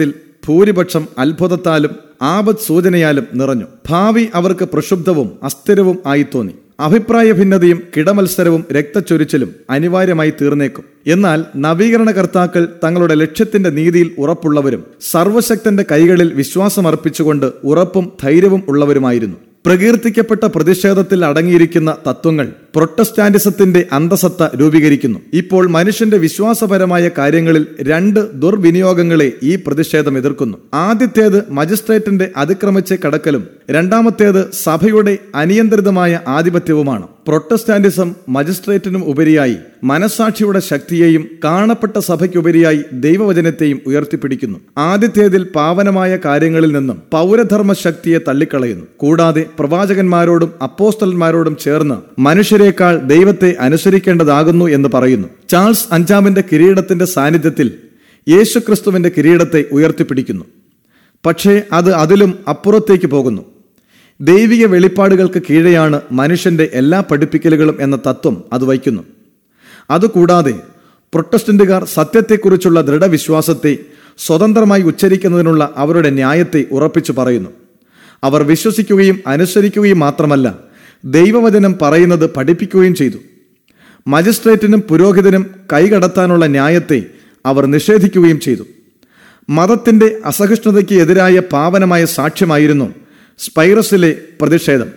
ഭൂരിപക്ഷം അത്ഭുതത്താലും ആപത് സൂചനയാലും നിറഞ്ഞു ഭാവി അവർക്ക് പ്രക്ഷുബ്ധവും അസ്ഥിരവും ആയി തോന്നി അഭിപ്രായ ഭിന്നതയും കിടമത്സരവും രക്തച്ചൊരിച്ചിലും അനിവാര്യമായി തീർന്നേക്കും എന്നാൽ നവീകരണകർത്താക്കൾ തങ്ങളുടെ ലക്ഷ്യത്തിന്റെ നീതിയിൽ ഉറപ്പുള്ളവരും സർവശക്തന്റെ കൈകളിൽ വിശ്വാസമർപ്പിച്ചുകൊണ്ട് ഉറപ്പും ധൈര്യവും ഉള്ളവരുമായിരുന്നു പ്രകീർത്തിക്കപ്പെട്ട പ്രതിഷേധത്തിൽ അടങ്ങിയിരിക്കുന്ന തത്വങ്ങൾ പ്രൊട്ടസ്റ്റാന്റിസത്തിന്റെ അന്തസത്ത രൂപീകരിക്കുന്നു ഇപ്പോൾ മനുഷ്യന്റെ വിശ്വാസപരമായ കാര്യങ്ങളിൽ രണ്ട് ദുർവിനിയോഗങ്ങളെ ഈ പ്രതിഷേധം എതിർക്കുന്നു ആദ്യത്തേത് മജിസ്ട്രേറ്റിന്റെ അതിക്രമിച്ച് കടക്കലും രണ്ടാമത്തേത് സഭയുടെ അനിയന്ത്രിതമായ ആധിപത്യവുമാണ് പ്രൊട്ടസ്റ്റാന്റിസം മജിസ്ട്രേറ്റിനും ഉപരിയായി മനസാക്ഷിയുടെ ശക്തിയെയും കാണപ്പെട്ട സഭയ്ക്കുപരിയായി ദൈവവചനത്തെയും ഉയർത്തിപ്പിടിക്കുന്നു ആദ്യത്തേതിൽ പാവനമായ കാര്യങ്ങളിൽ നിന്നും പൗരധർമ്മ ശക്തിയെ തള്ളിക്കളയുന്നു കൂടാതെ പ്രവാചകന്മാരോടും അപ്പോസ്റ്റലന്മാരോടും ചേർന്ന് മനുഷ്യരെക്കാൾ ദൈവത്തെ അനുസരിക്കേണ്ടതാകുന്നു എന്ന് പറയുന്നു ചാൾസ് അഞ്ചാമിന്റെ കിരീടത്തിന്റെ സാന്നിധ്യത്തിൽ യേശുക്രിസ്തുവിന്റെ കിരീടത്തെ ഉയർത്തിപ്പിടിക്കുന്നു പക്ഷേ അത് അതിലും അപ്പുറത്തേക്ക് പോകുന്നു ദൈവിക വെളിപ്പാടുകൾക്ക് കീഴെയാണ് മനുഷ്യന്റെ എല്ലാ പഠിപ്പിക്കലുകളും എന്ന തത്വം അത് വയ്ക്കുന്നു അതുകൂടാതെ പ്രൊട്ടസ്റ്റന്റുകാർ സത്യത്തെക്കുറിച്ചുള്ള ദൃഢവിശ്വാസത്തെ സ്വതന്ത്രമായി ഉച്ചരിക്കുന്നതിനുള്ള അവരുടെ ന്യായത്തെ ഉറപ്പിച്ചു പറയുന്നു അവർ വിശ്വസിക്കുകയും അനുസരിക്കുകയും മാത്രമല്ല ദൈവവചനം പറയുന്നത് പഠിപ്പിക്കുകയും ചെയ്തു മജിസ്ട്രേറ്റിനും പുരോഹിതനും കൈകടത്താനുള്ള ന്യായത്തെ അവർ നിഷേധിക്കുകയും ചെയ്തു മതത്തിന്റെ അസഹിഷ്ണുതയ്ക്ക് എതിരായ പാവനമായ സാക്ഷ്യമായിരുന്നു സ്പൈറസിലെ പ്രതിഷേധം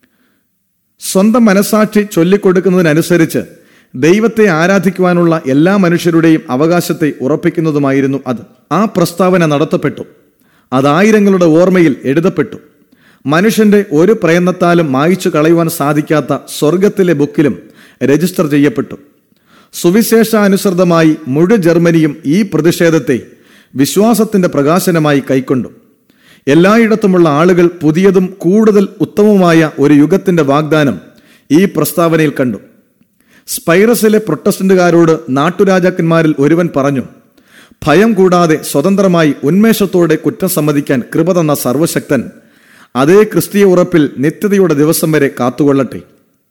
സ്വന്തം മനസാക്ഷി ചൊല്ലിക്കൊടുക്കുന്നതിനനുസരിച്ച് ദൈവത്തെ ആരാധിക്കുവാനുള്ള എല്ലാ മനുഷ്യരുടെയും അവകാശത്തെ ഉറപ്പിക്കുന്നതുമായിരുന്നു അത് ആ പ്രസ്താവന നടത്തപ്പെട്ടു അതായിരങ്ങളുടെ ഓർമ്മയിൽ എഴുതപ്പെട്ടു മനുഷ്യന്റെ ഒരു പ്രയത്നത്താലും മായിച്ചു കളയുവാൻ സാധിക്കാത്ത സ്വർഗത്തിലെ ബുക്കിലും രജിസ്റ്റർ ചെയ്യപ്പെട്ടു സുവിശേഷാനുസൃതമായി മുഴു ജർമ്മനിയും ഈ പ്രതിഷേധത്തെ വിശ്വാസത്തിന്റെ പ്രകാശനമായി കൈക്കൊണ്ടു എല്ലായിടത്തുമുള്ള ആളുകൾ പുതിയതും കൂടുതൽ ഉത്തമവുമായ ഒരു യുഗത്തിന്റെ വാഗ്ദാനം ഈ പ്രസ്താവനയിൽ കണ്ടു സ്പൈറസിലെ പ്രൊട്ടസ്റ്റന്റുകാരോട് നാട്ടുരാജാക്കന്മാരിൽ ഒരുവൻ പറഞ്ഞു ഭയം കൂടാതെ സ്വതന്ത്രമായി ഉന്മേഷത്തോടെ കുറ്റം സമ്മതിക്കാൻ കൃപ തന്ന സർവശക്തൻ അതേ ക്രിസ്തീയ ഉറപ്പിൽ നിത്യതയുടെ ദിവസം വരെ കാത്തുകൊള്ളട്ടെ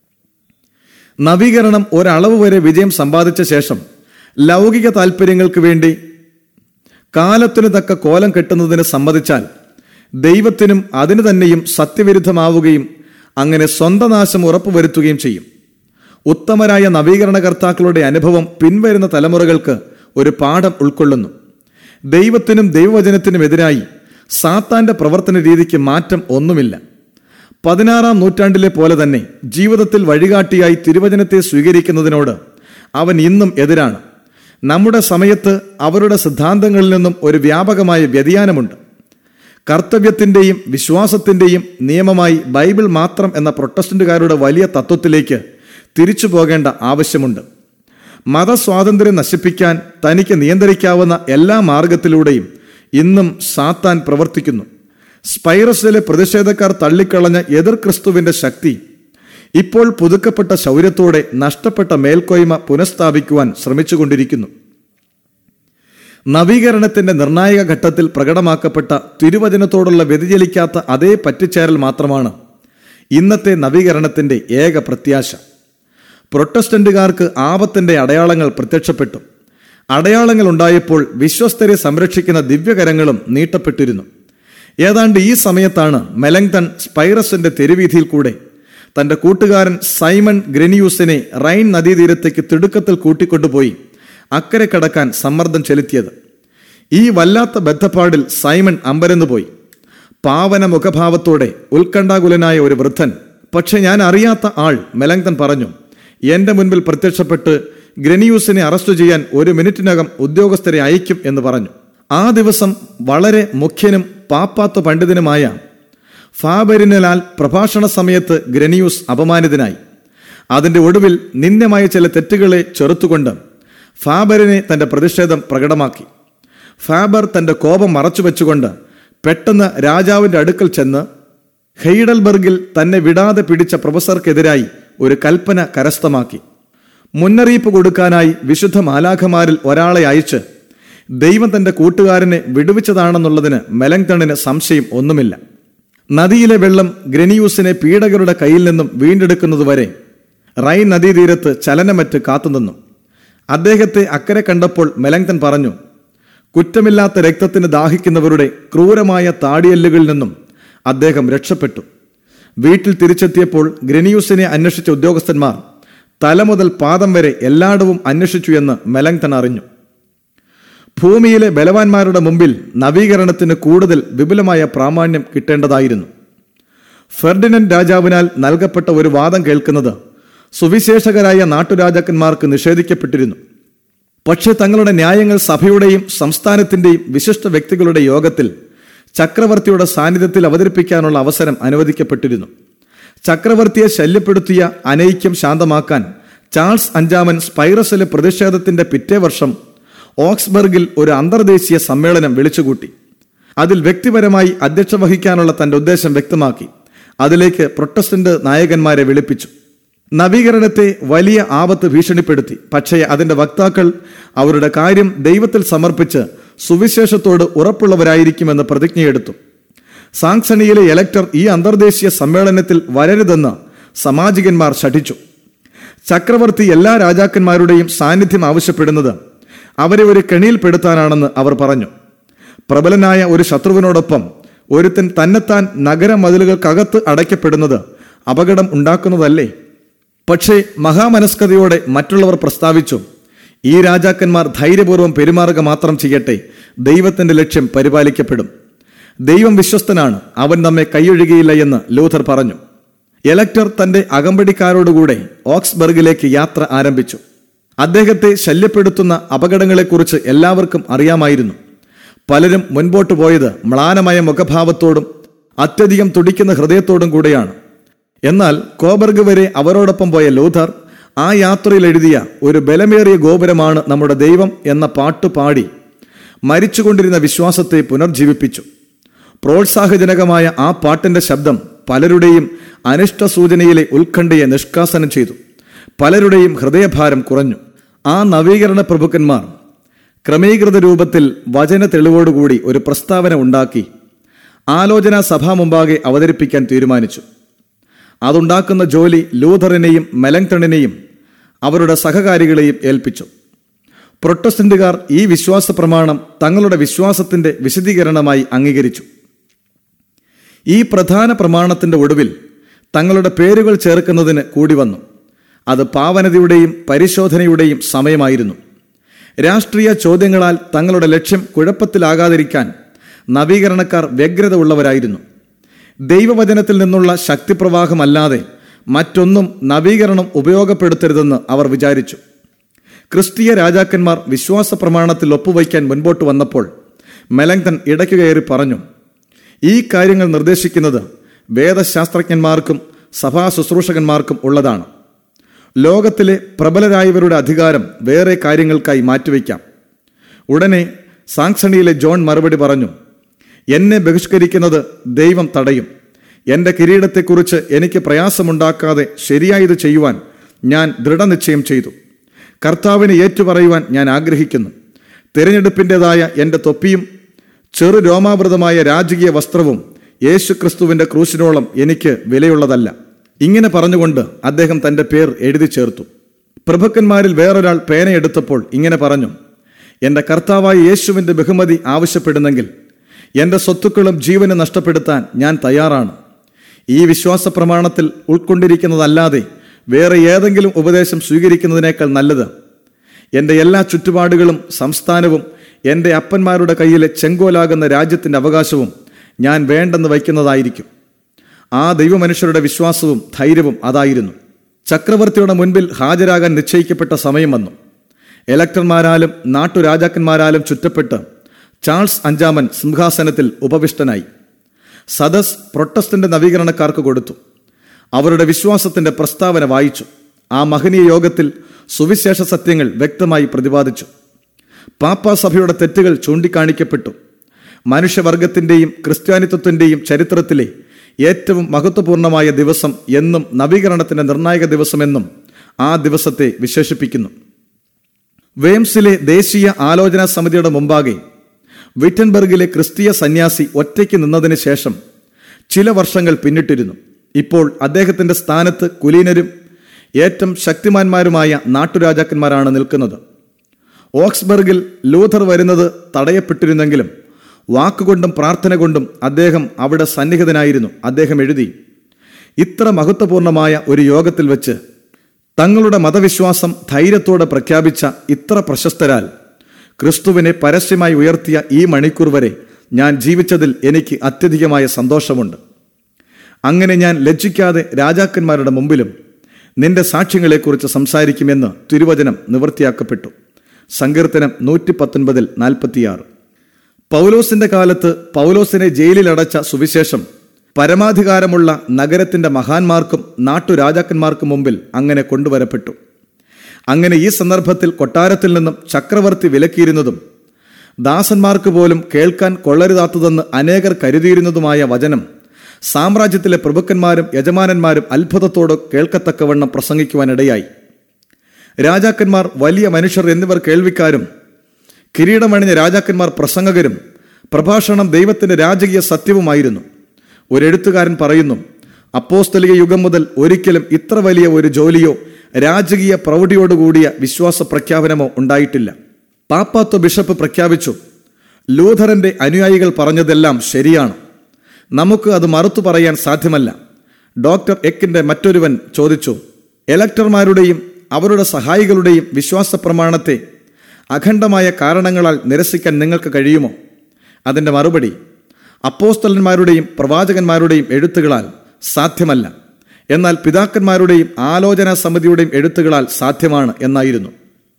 നവീകരണം ഒരളവ് വരെ വിജയം സമ്പാദിച്ച ശേഷം ലൗകിക താൽപ്പര്യങ്ങൾക്ക് വേണ്ടി കാലത്തിനു തക്ക കോലം കെട്ടുന്നതിന് സമ്മതിച്ചാൽ ദൈവത്തിനും അതിനു തന്നെയും സത്യവിരുദ്ധമാവുകയും അങ്ങനെ സ്വന്തം നാശം ഉറപ്പുവരുത്തുകയും ചെയ്യും ഉത്തമരായ നവീകരണകർത്താക്കളുടെ അനുഭവം പിൻവരുന്ന തലമുറകൾക്ക് ഒരു പാഠം ഉൾക്കൊള്ളുന്നു ദൈവത്തിനും ദൈവവചനത്തിനും എതിരായി സാത്താന്റെ പ്രവർത്തന രീതിക്ക് മാറ്റം ഒന്നുമില്ല പതിനാറാം നൂറ്റാണ്ടിലെ പോലെ തന്നെ ജീവിതത്തിൽ വഴികാട്ടിയായി തിരുവചനത്തെ സ്വീകരിക്കുന്നതിനോട് അവൻ ഇന്നും എതിരാണ് നമ്മുടെ സമയത്ത് അവരുടെ സിദ്ധാന്തങ്ങളിൽ നിന്നും ഒരു വ്യാപകമായ വ്യതിയാനമുണ്ട് കർത്തവ്യത്തിന്റെയും വിശ്വാസത്തിന്റെയും നിയമമായി ബൈബിൾ മാത്രം എന്ന പ്രൊട്ടസ്റ്റന്റുകാരുടെ വലിയ തത്വത്തിലേക്ക് തിരിച്ചു പോകേണ്ട ആവശ്യമുണ്ട് മതസ്വാതന്ത്ര്യം നശിപ്പിക്കാൻ തനിക്ക് നിയന്ത്രിക്കാവുന്ന എല്ലാ മാർഗത്തിലൂടെയും ഇന്നും സാത്താൻ പ്രവർത്തിക്കുന്നു സ്പൈറസിലെ പ്രതിഷേധക്കാർ തള്ളിക്കളഞ്ഞ എതിർ ക്രിസ്തുവിന്റെ ശക്തി ഇപ്പോൾ പുതുക്കപ്പെട്ട ശൗര്യത്തോടെ നഷ്ടപ്പെട്ട മേൽക്കോയ്മ പുനഃസ്ഥാപിക്കുവാൻ ശ്രമിച്ചുകൊണ്ടിരിക്കുന്നു നവീകരണത്തിന്റെ നിർണായക ഘട്ടത്തിൽ പ്രകടമാക്കപ്പെട്ട തിരുവചനത്തോടുള്ള വ്യതിചലിക്കാത്ത അതേ പറ്റിച്ചേരൽ മാത്രമാണ് ഇന്നത്തെ നവീകരണത്തിന്റെ ഏക പ്രത്യാശ പ്രൊട്ടസ്റ്റന്റുകാർക്ക് ആപത്തിന്റെ അടയാളങ്ങൾ പ്രത്യക്ഷപ്പെട്ടു അടയാളങ്ങൾ ഉണ്ടായപ്പോൾ വിശ്വസ്തരെ സംരക്ഷിക്കുന്ന ദിവ്യകരങ്ങളും നീട്ടപ്പെട്ടിരുന്നു ഏതാണ്ട് ഈ സമയത്താണ് മെലങ്തൺ സ്പൈറസിന്റെ തെരുവീതിയിൽ കൂടെ തന്റെ കൂട്ടുകാരൻ സൈമൺ ഗ്രനിയൂസിനെ റൈൻ നദീതീരത്തേക്ക് തിടുക്കത്തിൽ കൂട്ടിക്കൊണ്ടുപോയി അക്കരെ കടക്കാൻ സമ്മർദ്ദം ചെലുത്തിയത് ഈ വല്ലാത്ത ബദ്ധപ്പാടിൽ സൈമൺ അമ്പരന്നുപോയി പാവന മുഖഭാവത്തോടെ ഉത്കണ്ഠാകുലനായ ഒരു വൃദ്ധൻ പക്ഷെ ഞാൻ അറിയാത്ത ആൾ മെലങ്തൻ പറഞ്ഞു എന്റെ മുൻപിൽ പ്രത്യക്ഷപ്പെട്ട് ഗ്രനിയൂസിനെ അറസ്റ്റ് ചെയ്യാൻ ഒരു മിനിറ്റിനകം ഉദ്യോഗസ്ഥരെ അയക്കും എന്ന് പറഞ്ഞു ആ ദിവസം വളരെ മുഖ്യനും പാപ്പാത്ത പണ്ഡിതനുമായ ഫാബരിനാൽ പ്രഭാഷണ സമയത്ത് ഗ്രനിയൂസ് അപമാനിതനായി അതിന്റെ ഒടുവിൽ നിന്ദ്യമായ ചില തെറ്റുകളെ ചെറുത്തുകൊണ്ട് ഫാബറിനെ തന്റെ പ്രതിഷേധം പ്രകടമാക്കി ഫാബർ തന്റെ കോപം മറച്ചുവെച്ചുകൊണ്ട് പെട്ടെന്ന് രാജാവിന്റെ അടുക്കൽ ചെന്ന് ഹെയ്ഡൽബർഗിൽ തന്നെ വിടാതെ പിടിച്ച പ്രൊഫസർക്കെതിരായി ഒരു കൽപ്പന കരസ്ഥമാക്കി മുന്നറിയിപ്പ് കൊടുക്കാനായി വിശുദ്ധ മാലാഖമാരിൽ ഒരാളെ അയച്ച് ദൈവം തന്റെ കൂട്ടുകാരനെ വിടുവിച്ചതാണെന്നുള്ളതിന് മെലങ്തണിന് സംശയം ഒന്നുമില്ല നദിയിലെ വെള്ളം ഗ്രനിയൂസിനെ പീഡകരുടെ കയ്യിൽ നിന്നും വീണ്ടെടുക്കുന്നതുവരെ റൈൻ നദീതീരത്ത് ചലനമറ്റ് കാത്തുനിന്നു അദ്ദേഹത്തെ അക്കരെ കണ്ടപ്പോൾ മെലങ്തൻ പറഞ്ഞു കുറ്റമില്ലാത്ത രക്തത്തിന് ദാഹിക്കുന്നവരുടെ ക്രൂരമായ താടിയല്ലുകളിൽ നിന്നും അദ്ദേഹം രക്ഷപ്പെട്ടു വീട്ടിൽ തിരിച്ചെത്തിയപ്പോൾ ഗ്രനിയൂസിനെ അന്വേഷിച്ച ഉദ്യോഗസ്ഥന്മാർ തല മുതൽ പാദം വരെ എല്ലായിടവും അന്വേഷിച്ചു എന്ന് മെലങ്തൺ അറിഞ്ഞു ഭൂമിയിലെ ബലവാന്മാരുടെ മുമ്പിൽ നവീകരണത്തിന് കൂടുതൽ വിപുലമായ പ്രാമാണ്യം കിട്ടേണ്ടതായിരുന്നു ഫെർഡിനൻഡ് രാജാവിനാൽ നൽകപ്പെട്ട ഒരു വാദം കേൾക്കുന്നത് സുവിശേഷകരായ നാട്ടുരാജാക്കന്മാർക്ക് നിഷേധിക്കപ്പെട്ടിരുന്നു പക്ഷേ തങ്ങളുടെ ന്യായങ്ങൾ സഭയുടെയും സംസ്ഥാനത്തിന്റെയും വിശിഷ്ട വ്യക്തികളുടെ യോഗത്തിൽ ചക്രവർത്തിയുടെ സാന്നിധ്യത്തിൽ അവതരിപ്പിക്കാനുള്ള അവസരം അനുവദിക്കപ്പെട്ടിരുന്നു ചക്രവർത്തിയെ ശല്യപ്പെടുത്തിയ അനൈക്യം ശാന്തമാക്കാൻ ചാൾസ് അഞ്ചാമൻ സ്പൈറസിലെ പ്രതിഷേധത്തിന്റെ പിറ്റേ വർഷം ഓക്സ്ബർഗിൽ ഒരു അന്തർദേശീയ സമ്മേളനം വിളിച്ചുകൂട്ടി അതിൽ വ്യക്തിപരമായി അധ്യക്ഷ വഹിക്കാനുള്ള തന്റെ ഉദ്ദേശം വ്യക്തമാക്കി അതിലേക്ക് പ്രൊട്ടസ്റ്റന്റ് നായകന്മാരെ വിളിപ്പിച്ചു നവീകരണത്തെ വലിയ ആപത്ത് ഭീഷണിപ്പെടുത്തി പക്ഷേ അതിന്റെ വക്താക്കൾ അവരുടെ കാര്യം ദൈവത്തിൽ സമർപ്പിച്ച് സുവിശേഷത്തോട് ഉറപ്പുള്ളവരായിരിക്കുമെന്ന് പ്രതിജ്ഞയെടുത്തു സാങ്സണിയിലെ എലക്ടർ ഈ അന്തർദേശീയ സമ്മേളനത്തിൽ വരരുതെന്ന് സമാജികന്മാർ ശഠിച്ചു ചക്രവർത്തി എല്ലാ രാജാക്കന്മാരുടെയും സാന്നിധ്യം ആവശ്യപ്പെടുന്നത് അവരെ ഒരു കെണിയിൽപ്പെടുത്താനാണെന്ന് അവർ പറഞ്ഞു പ്രബലനായ ഒരു ശത്രുവിനോടൊപ്പം ഒരുത്തൻ തന്നെത്താൻ നഗരമതിലുകൾക്കകത്ത് അടയ്ക്കപ്പെടുന്നത് അപകടം ഉണ്ടാക്കുന്നതല്ലേ പക്ഷേ മഹാമനസ്കതയോടെ മറ്റുള്ളവർ പ്രസ്താവിച്ചു ഈ രാജാക്കന്മാർ ധൈര്യപൂർവ്വം പെരുമാറുക മാത്രം ചെയ്യട്ടെ ദൈവത്തിന്റെ ലക്ഷ്യം പരിപാലിക്കപ്പെടും ദൈവം വിശ്വസ്തനാണ് അവൻ നമ്മെ കൈയൊഴുകിയില്ല എന്ന് ലൂഥർ പറഞ്ഞു എലക്ടർ തന്റെ അകമ്പടിക്കാരോടുകൂടെ ഓക്സ്ബർഗിലേക്ക് യാത്ര ആരംഭിച്ചു അദ്ദേഹത്തെ ശല്യപ്പെടുത്തുന്ന അപകടങ്ങളെക്കുറിച്ച് എല്ലാവർക്കും അറിയാമായിരുന്നു പലരും മുൻപോട്ട് പോയത് മ്ലാനമായ മുഖഭാവത്തോടും അത്യധികം തുടിക്കുന്ന ഹൃദയത്തോടും കൂടെയാണ് എന്നാൽ കോബർഗ് വരെ അവരോടൊപ്പം പോയ ലൂഥർ ആ യാത്രയിൽ എഴുതിയ ഒരു ബലമേറിയ ഗോപുരമാണ് നമ്മുടെ ദൈവം എന്ന പാട്ട് പാടി മരിച്ചുകൊണ്ടിരുന്ന വിശ്വാസത്തെ പുനർജീവിപ്പിച്ചു പ്രോത്സാഹജനകമായ ആ പാട്ടിന്റെ ശബ്ദം പലരുടെയും അനിഷ്ട സൂചനയിലെ ഉത്കണ്ഠയെ നിഷ്കാസനം ചെയ്തു പലരുടെയും ഹൃദയഭാരം കുറഞ്ഞു ആ നവീകരണ പ്രഭുക്കന്മാർ ക്രമീകൃത രൂപത്തിൽ വചന തെളിവോടുകൂടി ഒരു പ്രസ്താവന ഉണ്ടാക്കി ആലോചനാ സഭാ മുമ്പാകെ അവതരിപ്പിക്കാൻ തീരുമാനിച്ചു അതുണ്ടാക്കുന്ന ജോലി ലൂഥറിനെയും മെലങ്ടണിനെയും അവരുടെ സഹകാരികളെയും ഏൽപ്പിച്ചു പ്രൊട്ടസ്റ്റന്റുകാർ ഈ വിശ്വാസ പ്രമാണം തങ്ങളുടെ വിശ്വാസത്തിന്റെ വിശദീകരണമായി അംഗീകരിച്ചു ഈ പ്രധാന പ്രമാണത്തിന്റെ ഒടുവിൽ തങ്ങളുടെ പേരുകൾ ചേർക്കുന്നതിന് കൂടി വന്നു അത് പാവനതയുടെയും പരിശോധനയുടെയും സമയമായിരുന്നു രാഷ്ട്രീയ ചോദ്യങ്ങളാൽ തങ്ങളുടെ ലക്ഷ്യം കുഴപ്പത്തിലാകാതിരിക്കാൻ നവീകരണക്കാർ വ്യഗ്രത ഉള്ളവരായിരുന്നു ദൈവവചനത്തിൽ നിന്നുള്ള ശക്തിപ്രവാഹമല്ലാതെ മറ്റൊന്നും നവീകരണം ഉപയോഗപ്പെടുത്തരുതെന്ന് അവർ വിചാരിച്ചു ക്രിസ്തീയ രാജാക്കന്മാർ വിശ്വാസ പ്രമാണത്തിൽ ഒപ്പുവയ്ക്കാൻ മുൻപോട്ട് വന്നപ്പോൾ മെലങ്തൻ ഇടയ്ക്ക് കയറി പറഞ്ഞു ഈ കാര്യങ്ങൾ നിർദ്ദേശിക്കുന്നത് വേദശാസ്ത്രജ്ഞന്മാർക്കും സഭാ ശുശ്രൂഷകന്മാർക്കും ഉള്ളതാണ് ലോകത്തിലെ പ്രബലരായവരുടെ അധികാരം വേറെ കാര്യങ്ങൾക്കായി മാറ്റിവെക്കാം ഉടനെ സാങ്സണിയിലെ ജോൺ മറുപടി പറഞ്ഞു എന്നെ ബഹിഷ്കരിക്കുന്നത് ദൈവം തടയും എന്റെ കിരീടത്തെക്കുറിച്ച് എനിക്ക് പ്രയാസമുണ്ടാക്കാതെ ശരിയായത് ചെയ്യുവാൻ ഞാൻ ദൃഢനിശ്ചയം ചെയ്തു കർത്താവിനെ ഏറ്റുപറയുവാൻ ഞാൻ ആഗ്രഹിക്കുന്നു തിരഞ്ഞെടുപ്പിൻ്റെതായ എൻ്റെ തൊപ്പിയും ചെറു രോമാവൃതമായ രാജകീയ വസ്ത്രവും യേശുക്രിസ്തുവിന്റെ ക്രൂശിനോളം എനിക്ക് വിലയുള്ളതല്ല ഇങ്ങനെ പറഞ്ഞുകൊണ്ട് അദ്ദേഹം തന്റെ പേർ എഴുതി ചേർത്തു പ്രഭുക്കന്മാരിൽ വേറൊരാൾ പേനയെടുത്തപ്പോൾ ഇങ്ങനെ പറഞ്ഞു എന്റെ കർത്താവായ യേശുവിന്റെ ബഹുമതി ആവശ്യപ്പെടുന്നെങ്കിൽ എന്റെ സ്വത്തുക്കളും ജീവനും നഷ്ടപ്പെടുത്താൻ ഞാൻ തയ്യാറാണ് ഈ വിശ്വാസ പ്രമാണത്തിൽ ഉൾക്കൊണ്ടിരിക്കുന്നതല്ലാതെ വേറെ ഏതെങ്കിലും ഉപദേശം സ്വീകരിക്കുന്നതിനേക്കാൾ നല്ലത് എൻ്റെ എല്ലാ ചുറ്റുപാടുകളും സംസ്ഥാനവും എൻ്റെ അപ്പന്മാരുടെ കയ്യിലെ ചെങ്കോലാകുന്ന രാജ്യത്തിൻ്റെ അവകാശവും ഞാൻ വേണ്ടെന്ന് വയ്ക്കുന്നതായിരിക്കും ആ ദൈവമനുഷ്യരുടെ വിശ്വാസവും ധൈര്യവും അതായിരുന്നു ചക്രവർത്തിയുടെ മുൻപിൽ ഹാജരാകാൻ നിശ്ചയിക്കപ്പെട്ട സമയം വന്നു എലക്ടർമാരാലും നാട്ടുരാജാക്കന്മാരാലും ചുറ്റപ്പെട്ട് ചാൾസ് അഞ്ചാമൻ സിംഹാസനത്തിൽ ഉപവിഷ്ടനായി സദസ് പ്രൊട്ടസ്റ്റന്റ് നവീകരണക്കാർക്ക് കൊടുത്തു അവരുടെ വിശ്വാസത്തിന്റെ പ്രസ്താവന വായിച്ചു ആ മഹനീയ യോഗത്തിൽ സുവിശേഷ സത്യങ്ങൾ വ്യക്തമായി പ്രതിപാദിച്ചു പാപ്പാ സഭയുടെ തെറ്റുകൾ ചൂണ്ടിക്കാണിക്കപ്പെട്ടു മനുഷ്യവർഗത്തിന്റെയും ക്രിസ്ത്യാനിത്വത്തിന്റെയും ചരിത്രത്തിലെ ഏറ്റവും മഹത്വപൂർണമായ ദിവസം എന്നും നവീകരണത്തിന്റെ നിർണായക ദിവസമെന്നും ആ ദിവസത്തെ വിശേഷിപ്പിക്കുന്നു വെയിംസിലെ ദേശീയ ആലോചനാ സമിതിയുടെ മുമ്പാകെ വിറ്റൻബർഗിലെ ക്രിസ്തീയ സന്യാസി ഒറ്റയ്ക്ക് നിന്നതിന് ശേഷം ചില വർഷങ്ങൾ പിന്നിട്ടിരുന്നു ഇപ്പോൾ അദ്ദേഹത്തിന്റെ സ്ഥാനത്ത് കുലീനരും ഏറ്റവും ശക്തിമാന്മാരുമായ നാട്ടുരാജാക്കന്മാരാണ് നിൽക്കുന്നത് ഓക്സ്ബർഗിൽ ലൂഥർ വരുന്നത് തടയപ്പെട്ടിരുന്നെങ്കിലും വാക്കുകൊണ്ടും പ്രാർത്ഥന കൊണ്ടും അദ്ദേഹം അവിടെ സന്നിഹിതനായിരുന്നു അദ്ദേഹം എഴുതി ഇത്ര മഹത്വപൂർണമായ ഒരു യോഗത്തിൽ വെച്ച് തങ്ങളുടെ മതവിശ്വാസം ധൈര്യത്തോടെ പ്രഖ്യാപിച്ച ഇത്ര പ്രശസ്തരാൽ ക്രിസ്തുവിനെ പരസ്യമായി ഉയർത്തിയ ഈ മണിക്കൂർ വരെ ഞാൻ ജീവിച്ചതിൽ എനിക്ക് അത്യധികമായ സന്തോഷമുണ്ട് അങ്ങനെ ഞാൻ ലജ്ജിക്കാതെ രാജാക്കന്മാരുടെ മുമ്പിലും നിന്റെ സാക്ഷ്യങ്ങളെക്കുറിച്ച് സംസാരിക്കുമെന്ന് തിരുവചനം നിവൃത്തിയാക്കപ്പെട്ടു സങ്കീർത്തനം നൂറ്റി പത്തൊൻപതിൽ നാൽപ്പത്തിയാറ് പൗലോസിന്റെ കാലത്ത് പൗലോസിനെ ജയിലിലടച്ച സുവിശേഷം പരമാധികാരമുള്ള നഗരത്തിന്റെ മഹാന്മാർക്കും നാട്ടുരാജാക്കന്മാർക്കും മുമ്പിൽ അങ്ങനെ കൊണ്ടുവരപ്പെട്ടു അങ്ങനെ ഈ സന്ദർഭത്തിൽ കൊട്ടാരത്തിൽ നിന്നും ചക്രവർത്തി വിലക്കിയിരുന്നതും ദാസന്മാർക്ക് പോലും കേൾക്കാൻ കൊള്ളരുതാത്തതെന്ന് അനേകർ കരുതിയിരുന്നതുമായ വചനം സാമ്രാജ്യത്തിലെ പ്രഭുക്കന്മാരും യജമാനന്മാരും അത്ഭുതത്തോട് കേൾക്കത്തക്കവണ്ണം പ്രസംഗിക്കുവാനിടയായി രാജാക്കന്മാർ വലിയ മനുഷ്യർ എന്നിവർ കേൾവിക്കാരും കിരീടമണിഞ്ഞ രാജാക്കന്മാർ പ്രസംഗകരും പ്രഭാഷണം ദൈവത്തിന്റെ രാജകീയ സത്യവുമായിരുന്നു ഒരു എഴുത്തുകാരൻ പറയുന്നു അപ്പോസ്തലിക യുഗം മുതൽ ഒരിക്കലും ഇത്ര വലിയ ഒരു ജോലിയോ രാജകീയ പ്രൗഢിയോടുകൂടിയ വിശ്വാസ പ്രഖ്യാപനമോ ഉണ്ടായിട്ടില്ല പാപ്പാത്വ ബിഷപ്പ് പ്രഖ്യാപിച്ചു ലൂഥറിന്റെ അനുയായികൾ പറഞ്ഞതെല്ലാം ശരിയാണ് നമുക്ക് അത് മറുത്തു പറയാൻ സാധ്യമല്ല ഡോക്ടർ എക്കിന്റെ മറ്റൊരുവൻ ചോദിച്ചു എലക്ടർമാരുടെയും അവരുടെ സഹായികളുടെയും വിശ്വാസ പ്രമാണത്തെ അഖണ്ഡമായ കാരണങ്ങളാൽ നിരസിക്കാൻ നിങ്ങൾക്ക് കഴിയുമോ അതിന്റെ മറുപടി അപ്പോസ്തലന്മാരുടെയും പ്രവാചകന്മാരുടെയും എഴുത്തുകളാൽ സാധ്യമല്ല എന്നാൽ പിതാക്കന്മാരുടെയും ആലോചനാ സമിതിയുടെയും എഴുത്തുകളാൽ സാധ്യമാണ് എന്നായിരുന്നു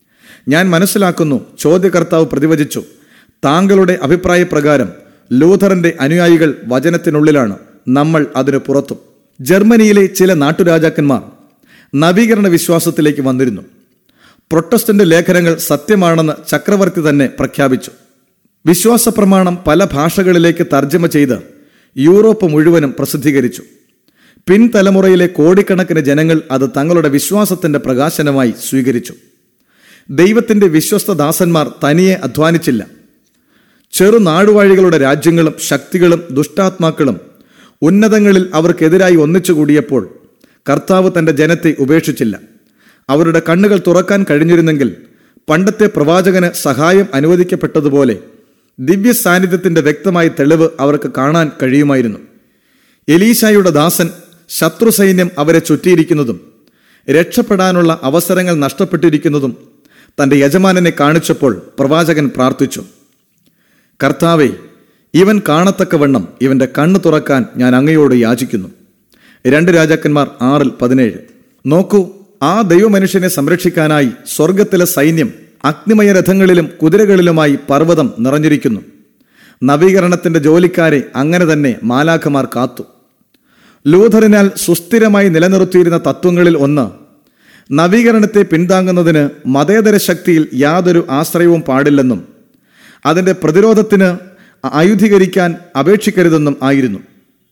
ഞാൻ മനസ്സിലാക്കുന്നു ചോദ്യകർത്താവ് പ്രതിവചിച്ചു താങ്കളുടെ അഭിപ്രായപ്രകാരം ലൂഥറിന്റെ അനുയായികൾ വചനത്തിനുള്ളിലാണ് നമ്മൾ അതിന് പുറത്തും ജർമ്മനിയിലെ ചില നാട്ടുരാജാക്കന്മാർ നവീകരണ വിശ്വാസത്തിലേക്ക് വന്നിരുന്നു പ്രൊട്ടസ്റ്റന്റ് ലേഖനങ്ങൾ സത്യമാണെന്ന് ചക്രവർത്തി തന്നെ പ്രഖ്യാപിച്ചു വിശ്വാസ പ്രമാണം പല ഭാഷകളിലേക്ക് തർജ്ജമ ചെയ്ത് യൂറോപ്പ് മുഴുവനും പ്രസിദ്ധീകരിച്ചു പിൻതലമുറയിലെ കോടിക്കണക്കിന് ജനങ്ങൾ അത് തങ്ങളുടെ വിശ്വാസത്തിന്റെ പ്രകാശനമായി സ്വീകരിച്ചു ദൈവത്തിന്റെ വിശ്വസ്ത ദാസന്മാർ തനിയെ അധ്വാനിച്ചില്ല ചെറു നാടുവാഴികളുടെ രാജ്യങ്ങളും ശക്തികളും ദുഷ്ടാത്മാക്കളും ഉന്നതങ്ങളിൽ അവർക്കെതിരായി ഒന്നിച്ചുകൂടിയപ്പോൾ കർത്താവ് തന്റെ ജനത്തെ ഉപേക്ഷിച്ചില്ല അവരുടെ കണ്ണുകൾ തുറക്കാൻ കഴിഞ്ഞിരുന്നെങ്കിൽ പണ്ടത്തെ പ്രവാചകന് സഹായം അനുവദിക്കപ്പെട്ടതുപോലെ ദിവ്യ സാന്നിധ്യത്തിന്റെ വ്യക്തമായ തെളിവ് അവർക്ക് കാണാൻ കഴിയുമായിരുന്നു എലീശായുടെ ദാസൻ ശത്രു സൈന്യം അവരെ ചുറ്റിയിരിക്കുന്നതും രക്ഷപ്പെടാനുള്ള അവസരങ്ങൾ നഷ്ടപ്പെട്ടിരിക്കുന്നതും തന്റെ യജമാനനെ കാണിച്ചപ്പോൾ പ്രവാചകൻ പ്രാർത്ഥിച്ചു കർത്താവെ ഇവൻ കാണത്തക്കവണ്ണം ഇവന്റെ കണ്ണ് തുറക്കാൻ ഞാൻ അങ്ങയോട് യാചിക്കുന്നു രണ്ട് രാജാക്കന്മാർ ആറിൽ പതിനേഴ് നോക്കൂ ആ ദൈവമനുഷ്യനെ സംരക്ഷിക്കാനായി സ്വർഗത്തിലെ സൈന്യം അഗ്നിമയ രഥങ്ങളിലും കുതിരകളിലുമായി പർവ്വതം നിറഞ്ഞിരിക്കുന്നു നവീകരണത്തിന്റെ ജോലിക്കാരെ അങ്ങനെ തന്നെ മാലാഖമാർ കാത്തു ലൂഥറിനാൽ സുസ്ഥിരമായി നിലനിർത്തിയിരുന്ന തത്വങ്ങളിൽ ഒന്ന് നവീകരണത്തെ പിന്താങ്ങുന്നതിന് മതേതര ശക്തിയിൽ യാതൊരു ആശ്രയവും പാടില്ലെന്നും അതിന്റെ പ്രതിരോധത്തിന് ആയുധീകരിക്കാൻ അപേക്ഷിക്കരുതെന്നും ആയിരുന്നു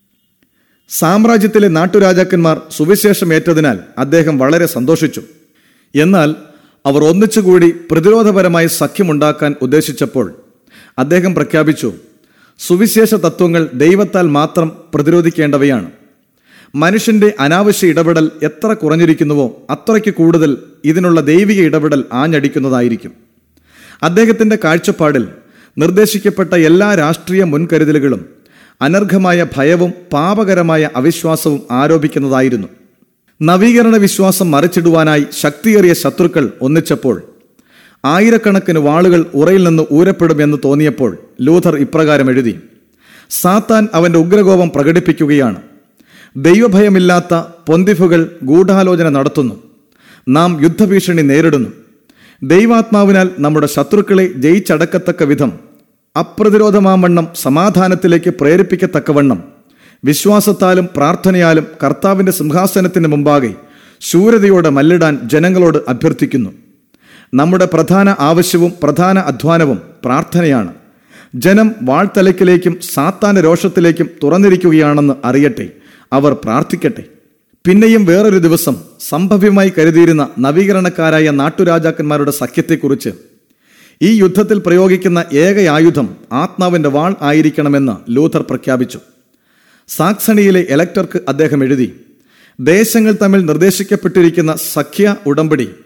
സാമ്രാജ്യത്തിലെ നാട്ടുരാജാക്കന്മാർ സുവിശേഷം ഏറ്റതിനാൽ അദ്ദേഹം വളരെ സന്തോഷിച്ചു എന്നാൽ അവർ ഒന്നിച്ചുകൂടി പ്രതിരോധപരമായി സഖ്യമുണ്ടാക്കാൻ ഉദ്ദേശിച്ചപ്പോൾ അദ്ദേഹം പ്രഖ്യാപിച്ചു സുവിശേഷ തത്വങ്ങൾ ദൈവത്താൽ മാത്രം പ്രതിരോധിക്കേണ്ടവയാണ് മനുഷ്യന്റെ അനാവശ്യ ഇടപെടൽ എത്ര കുറഞ്ഞിരിക്കുന്നുവോ അത്രയ്ക്ക് കൂടുതൽ ഇതിനുള്ള ദൈവിക ഇടപെടൽ ആഞ്ഞടിക്കുന്നതായിരിക്കും അദ്ദേഹത്തിന്റെ കാഴ്ചപ്പാടിൽ നിർദ്ദേശിക്കപ്പെട്ട എല്ലാ രാഷ്ട്രീയ മുൻകരുതലുകളും അനർഘമായ ഭയവും പാപകരമായ അവിശ്വാസവും ആരോപിക്കുന്നതായിരുന്നു നവീകരണ വിശ്വാസം മറിച്ചിടുവാനായി ശക്തിയേറിയ ശത്രുക്കൾ ഒന്നിച്ചപ്പോൾ ആയിരക്കണക്കിന് വാളുകൾ ഉറയിൽ നിന്ന് ഊരപ്പെടുമെന്ന് തോന്നിയപ്പോൾ ലൂഥർ ഇപ്രകാരം എഴുതി സാത്താൻ അവന്റെ ഉഗ്രകോപം പ്രകടിപ്പിക്കുകയാണ് ദൈവഭയമില്ലാത്ത പൊന്തിഫുകൾ ഗൂഢാലോചന നടത്തുന്നു നാം യുദ്ധഭീഷണി നേരിടുന്നു ദൈവാത്മാവിനാൽ നമ്മുടെ ശത്രുക്കളെ ജയിച്ചടക്കത്തക്ക വിധം അപ്രതിരോധമാവണ്ണം സമാധാനത്തിലേക്ക് പ്രേരിപ്പിക്കത്തക്കവണ്ണം വിശ്വാസത്താലും പ്രാർത്ഥനയാലും കർത്താവിന്റെ സിംഹാസനത്തിന് മുമ്പാകെ ശൂരതയോടെ മല്ലിടാൻ ജനങ്ങളോട് അഭ്യർത്ഥിക്കുന്നു നമ്മുടെ പ്രധാന ആവശ്യവും പ്രധാന അധ്വാനവും പ്രാർത്ഥനയാണ് ജനം വാൾത്തലയ്ക്കിലേക്കും സാത്താന്റെ രോഷത്തിലേക്കും തുറന്നിരിക്കുകയാണെന്ന് അറിയട്ടെ അവർ പ്രാർത്ഥിക്കട്ടെ പിന്നെയും വേറൊരു ദിവസം സംഭവ്യമായി കരുതിയിരുന്ന നവീകരണക്കാരായ നാട്ടുരാജാക്കന്മാരുടെ സഖ്യത്തെക്കുറിച്ച് ഈ യുദ്ധത്തിൽ പ്രയോഗിക്കുന്ന ഏക ആയുധം ആത്മാവിന്റെ വാൾ ആയിരിക്കണമെന്ന് ലൂഥർ പ്രഖ്യാപിച്ചു സാക്സണിയിലെ എലക്ടർക്ക് അദ്ദേഹം എഴുതി ദേശങ്ങൾ തമ്മിൽ നിർദ്ദേശിക്കപ്പെട്ടിരിക്കുന്ന സഖ്യ ഉടമ്പടി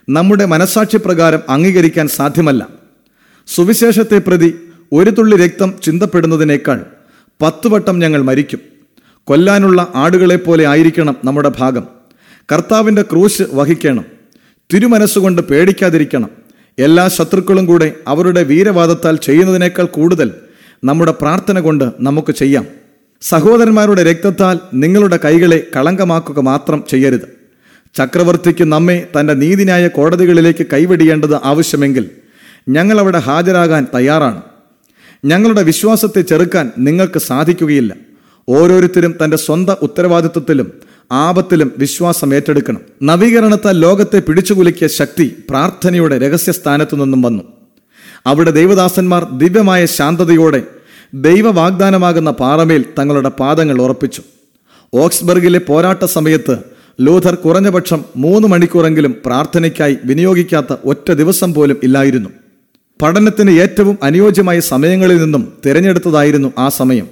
നമ്മുടെ മനസാക്ഷി പ്രകാരം അംഗീകരിക്കാൻ സാധ്യമല്ല സുവിശേഷത്തെ പ്രതി ഒരു തുള്ളി രക്തം ചിന്തപ്പെടുന്നതിനേക്കാൾ പത്ത് വട്ടം ഞങ്ങൾ മരിക്കും കൊല്ലാനുള്ള ആടുകളെപ്പോലെ ആയിരിക്കണം നമ്മുടെ ഭാഗം കർത്താവിൻ്റെ ക്രൂശ് വഹിക്കണം തിരുമനസ്സുകൊണ്ട് പേടിക്കാതിരിക്കണം എല്ലാ ശത്രുക്കളും കൂടെ അവരുടെ വീരവാദത്താൽ ചെയ്യുന്നതിനേക്കാൾ കൂടുതൽ നമ്മുടെ പ്രാർത്ഥന കൊണ്ട് നമുക്ക് ചെയ്യാം സഹോദരന്മാരുടെ രക്തത്താൽ നിങ്ങളുടെ കൈകളെ കളങ്കമാക്കുക മാത്രം ചെയ്യരുത് ചക്രവർത്തിക്ക് നമ്മെ തന്റെ നീതിന്യായ കോടതികളിലേക്ക് കൈവെടിയേണ്ടത് ആവശ്യമെങ്കിൽ ഞങ്ങൾ അവിടെ ഹാജരാകാൻ തയ്യാറാണ് ഞങ്ങളുടെ വിശ്വാസത്തെ ചെറുക്കാൻ നിങ്ങൾക്ക് സാധിക്കുകയില്ല ഓരോരുത്തരും തന്റെ സ്വന്തം ഉത്തരവാദിത്വത്തിലും ആപത്തിലും വിശ്വാസം ഏറ്റെടുക്കണം നവീകരണത്താൽ ലോകത്തെ പിടിച്ചുകുലുക്കിയ ശക്തി പ്രാർത്ഥനയുടെ രഹസ്യസ്ഥാനത്തു നിന്നും വന്നു അവിടെ ദൈവദാസന്മാർ ദിവ്യമായ ശാന്തതയോടെ ദൈവ വാഗ്ദാനമാകുന്ന പാറമേൽ തങ്ങളുടെ പാദങ്ങൾ ഉറപ്പിച്ചു ഓക്സ്ബർഗിലെ പോരാട്ട സമയത്ത് ലൂഥർ കുറഞ്ഞപക്ഷം മൂന്ന് മണിക്കൂറെങ്കിലും പ്രാർത്ഥനയ്ക്കായി വിനിയോഗിക്കാത്ത ഒറ്റ ദിവസം പോലും ഇല്ലായിരുന്നു പഠനത്തിന് ഏറ്റവും അനുയോജ്യമായ സമയങ്ങളിൽ നിന്നും തിരഞ്ഞെടുത്തതായിരുന്നു ആ സമയം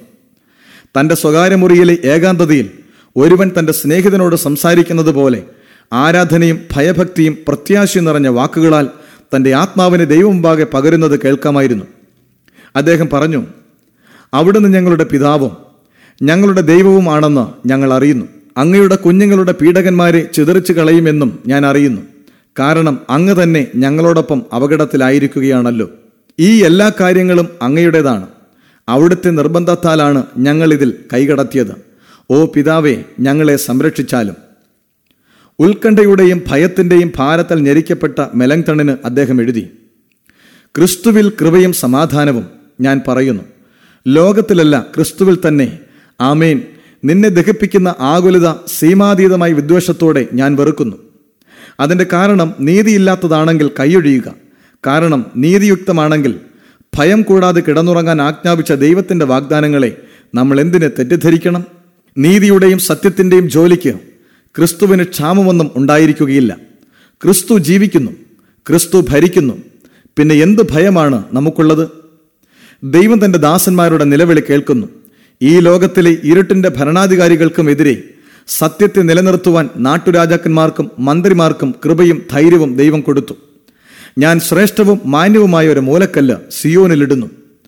തന്റെ സ്വകാര്യ മുറിയിലെ ഏകാന്തതയിൽ ഒരുവൻ തന്റെ സ്നേഹിതനോട് സംസാരിക്കുന്നത് പോലെ ആരാധനയും ഭയഭക്തിയും പ്രത്യാശയും നിറഞ്ഞ വാക്കുകളാൽ തന്റെ ആത്മാവിനെ ദൈവമുമ്പാകെ പകരുന്നത് കേൾക്കാമായിരുന്നു അദ്ദേഹം പറഞ്ഞു അവിടുന്ന് ഞങ്ങളുടെ പിതാവും ഞങ്ങളുടെ ദൈവവുമാണെന്ന് ഞങ്ങൾ അറിയുന്നു അങ്ങയുടെ കുഞ്ഞുങ്ങളുടെ പീഡകന്മാരെ ചിതറിച്ചു കളയുമെന്നും ഞാൻ അറിയുന്നു കാരണം അങ്ങ് തന്നെ ഞങ്ങളോടൊപ്പം അപകടത്തിലായിരിക്കുകയാണല്ലോ ഈ എല്ലാ കാര്യങ്ങളും അങ്ങയുടേതാണ് അവിടുത്തെ നിർബന്ധത്താലാണ് ഞങ്ങളിതിൽ കൈകടത്തിയത് ഓ പിതാവേ ഞങ്ങളെ സംരക്ഷിച്ചാലും ഉത്കണ്ഠയുടെയും ഭയത്തിന്റെയും ഭാരത്താൽ ഞെരിക്കപ്പെട്ട മെലങ്തണിന് അദ്ദേഹം എഴുതി ക്രിസ്തുവിൽ കൃപയും സമാധാനവും ഞാൻ പറയുന്നു ലോകത്തിലല്ല ക്രിസ്തുവിൽ തന്നെ ആമേൻ നിന്നെ ദഹിപ്പിക്കുന്ന ആകുലത സീമാതീതമായ വിദ്വേഷത്തോടെ ഞാൻ വെറുക്കുന്നു അതിന്റെ കാരണം നീതിയില്ലാത്തതാണെങ്കിൽ കൈയൊഴിയുക കാരണം നീതിയുക്തമാണെങ്കിൽ ഭയം കൂടാതെ കിടന്നുറങ്ങാൻ ആജ്ഞാപിച്ച ദൈവത്തിന്റെ വാഗ്ദാനങ്ങളെ നമ്മൾ എന്തിന് തെറ്റിദ്ധരിക്കണം നീതിയുടെയും സത്യത്തിന്റെയും ജോലിക്ക് ക്രിസ്തുവിന് ക്ഷാമമൊന്നും ഉണ്ടായിരിക്കുകയില്ല ക്രിസ്തു ജീവിക്കുന്നു ക്രിസ്തു ഭരിക്കുന്നു പിന്നെ എന്ത് ഭയമാണ് നമുക്കുള്ളത് ദൈവം തന്റെ ദാസന്മാരുടെ നിലവിളി കേൾക്കുന്നു ഈ ലോകത്തിലെ ഇരുട്ടിന്റെ ഭരണാധികാരികൾക്കും എതിരെ സത്യത്തെ നിലനിർത്തുവാൻ നാട്ടുരാജാക്കന്മാർക്കും മന്ത്രിമാർക്കും കൃപയും ധൈര്യവും ദൈവം കൊടുത്തു ഞാൻ ശ്രേഷ്ഠവും മാന്യവുമായ ഒരു മൂലക്കല്ല് സിയോനിലിടുന്നു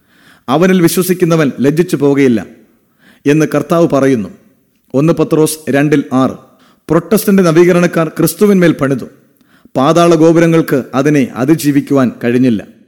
അവനിൽ വിശ്വസിക്കുന്നവൻ ലജ്ജിച്ചു പോകുകയില്ല എന്ന് കർത്താവ് പറയുന്നു ഒന്ന് പത്രോസ് രണ്ടിൽ ആറ് പ്രൊട്ടസ്റ്റന്റ് നവീകരണക്കാർ ക്രിസ്തുവിന്മേൽ പണിതു പാതാള ഗോപുരങ്ങൾക്ക് അതിനെ അതിജീവിക്കുവാൻ കഴിഞ്ഞില്ല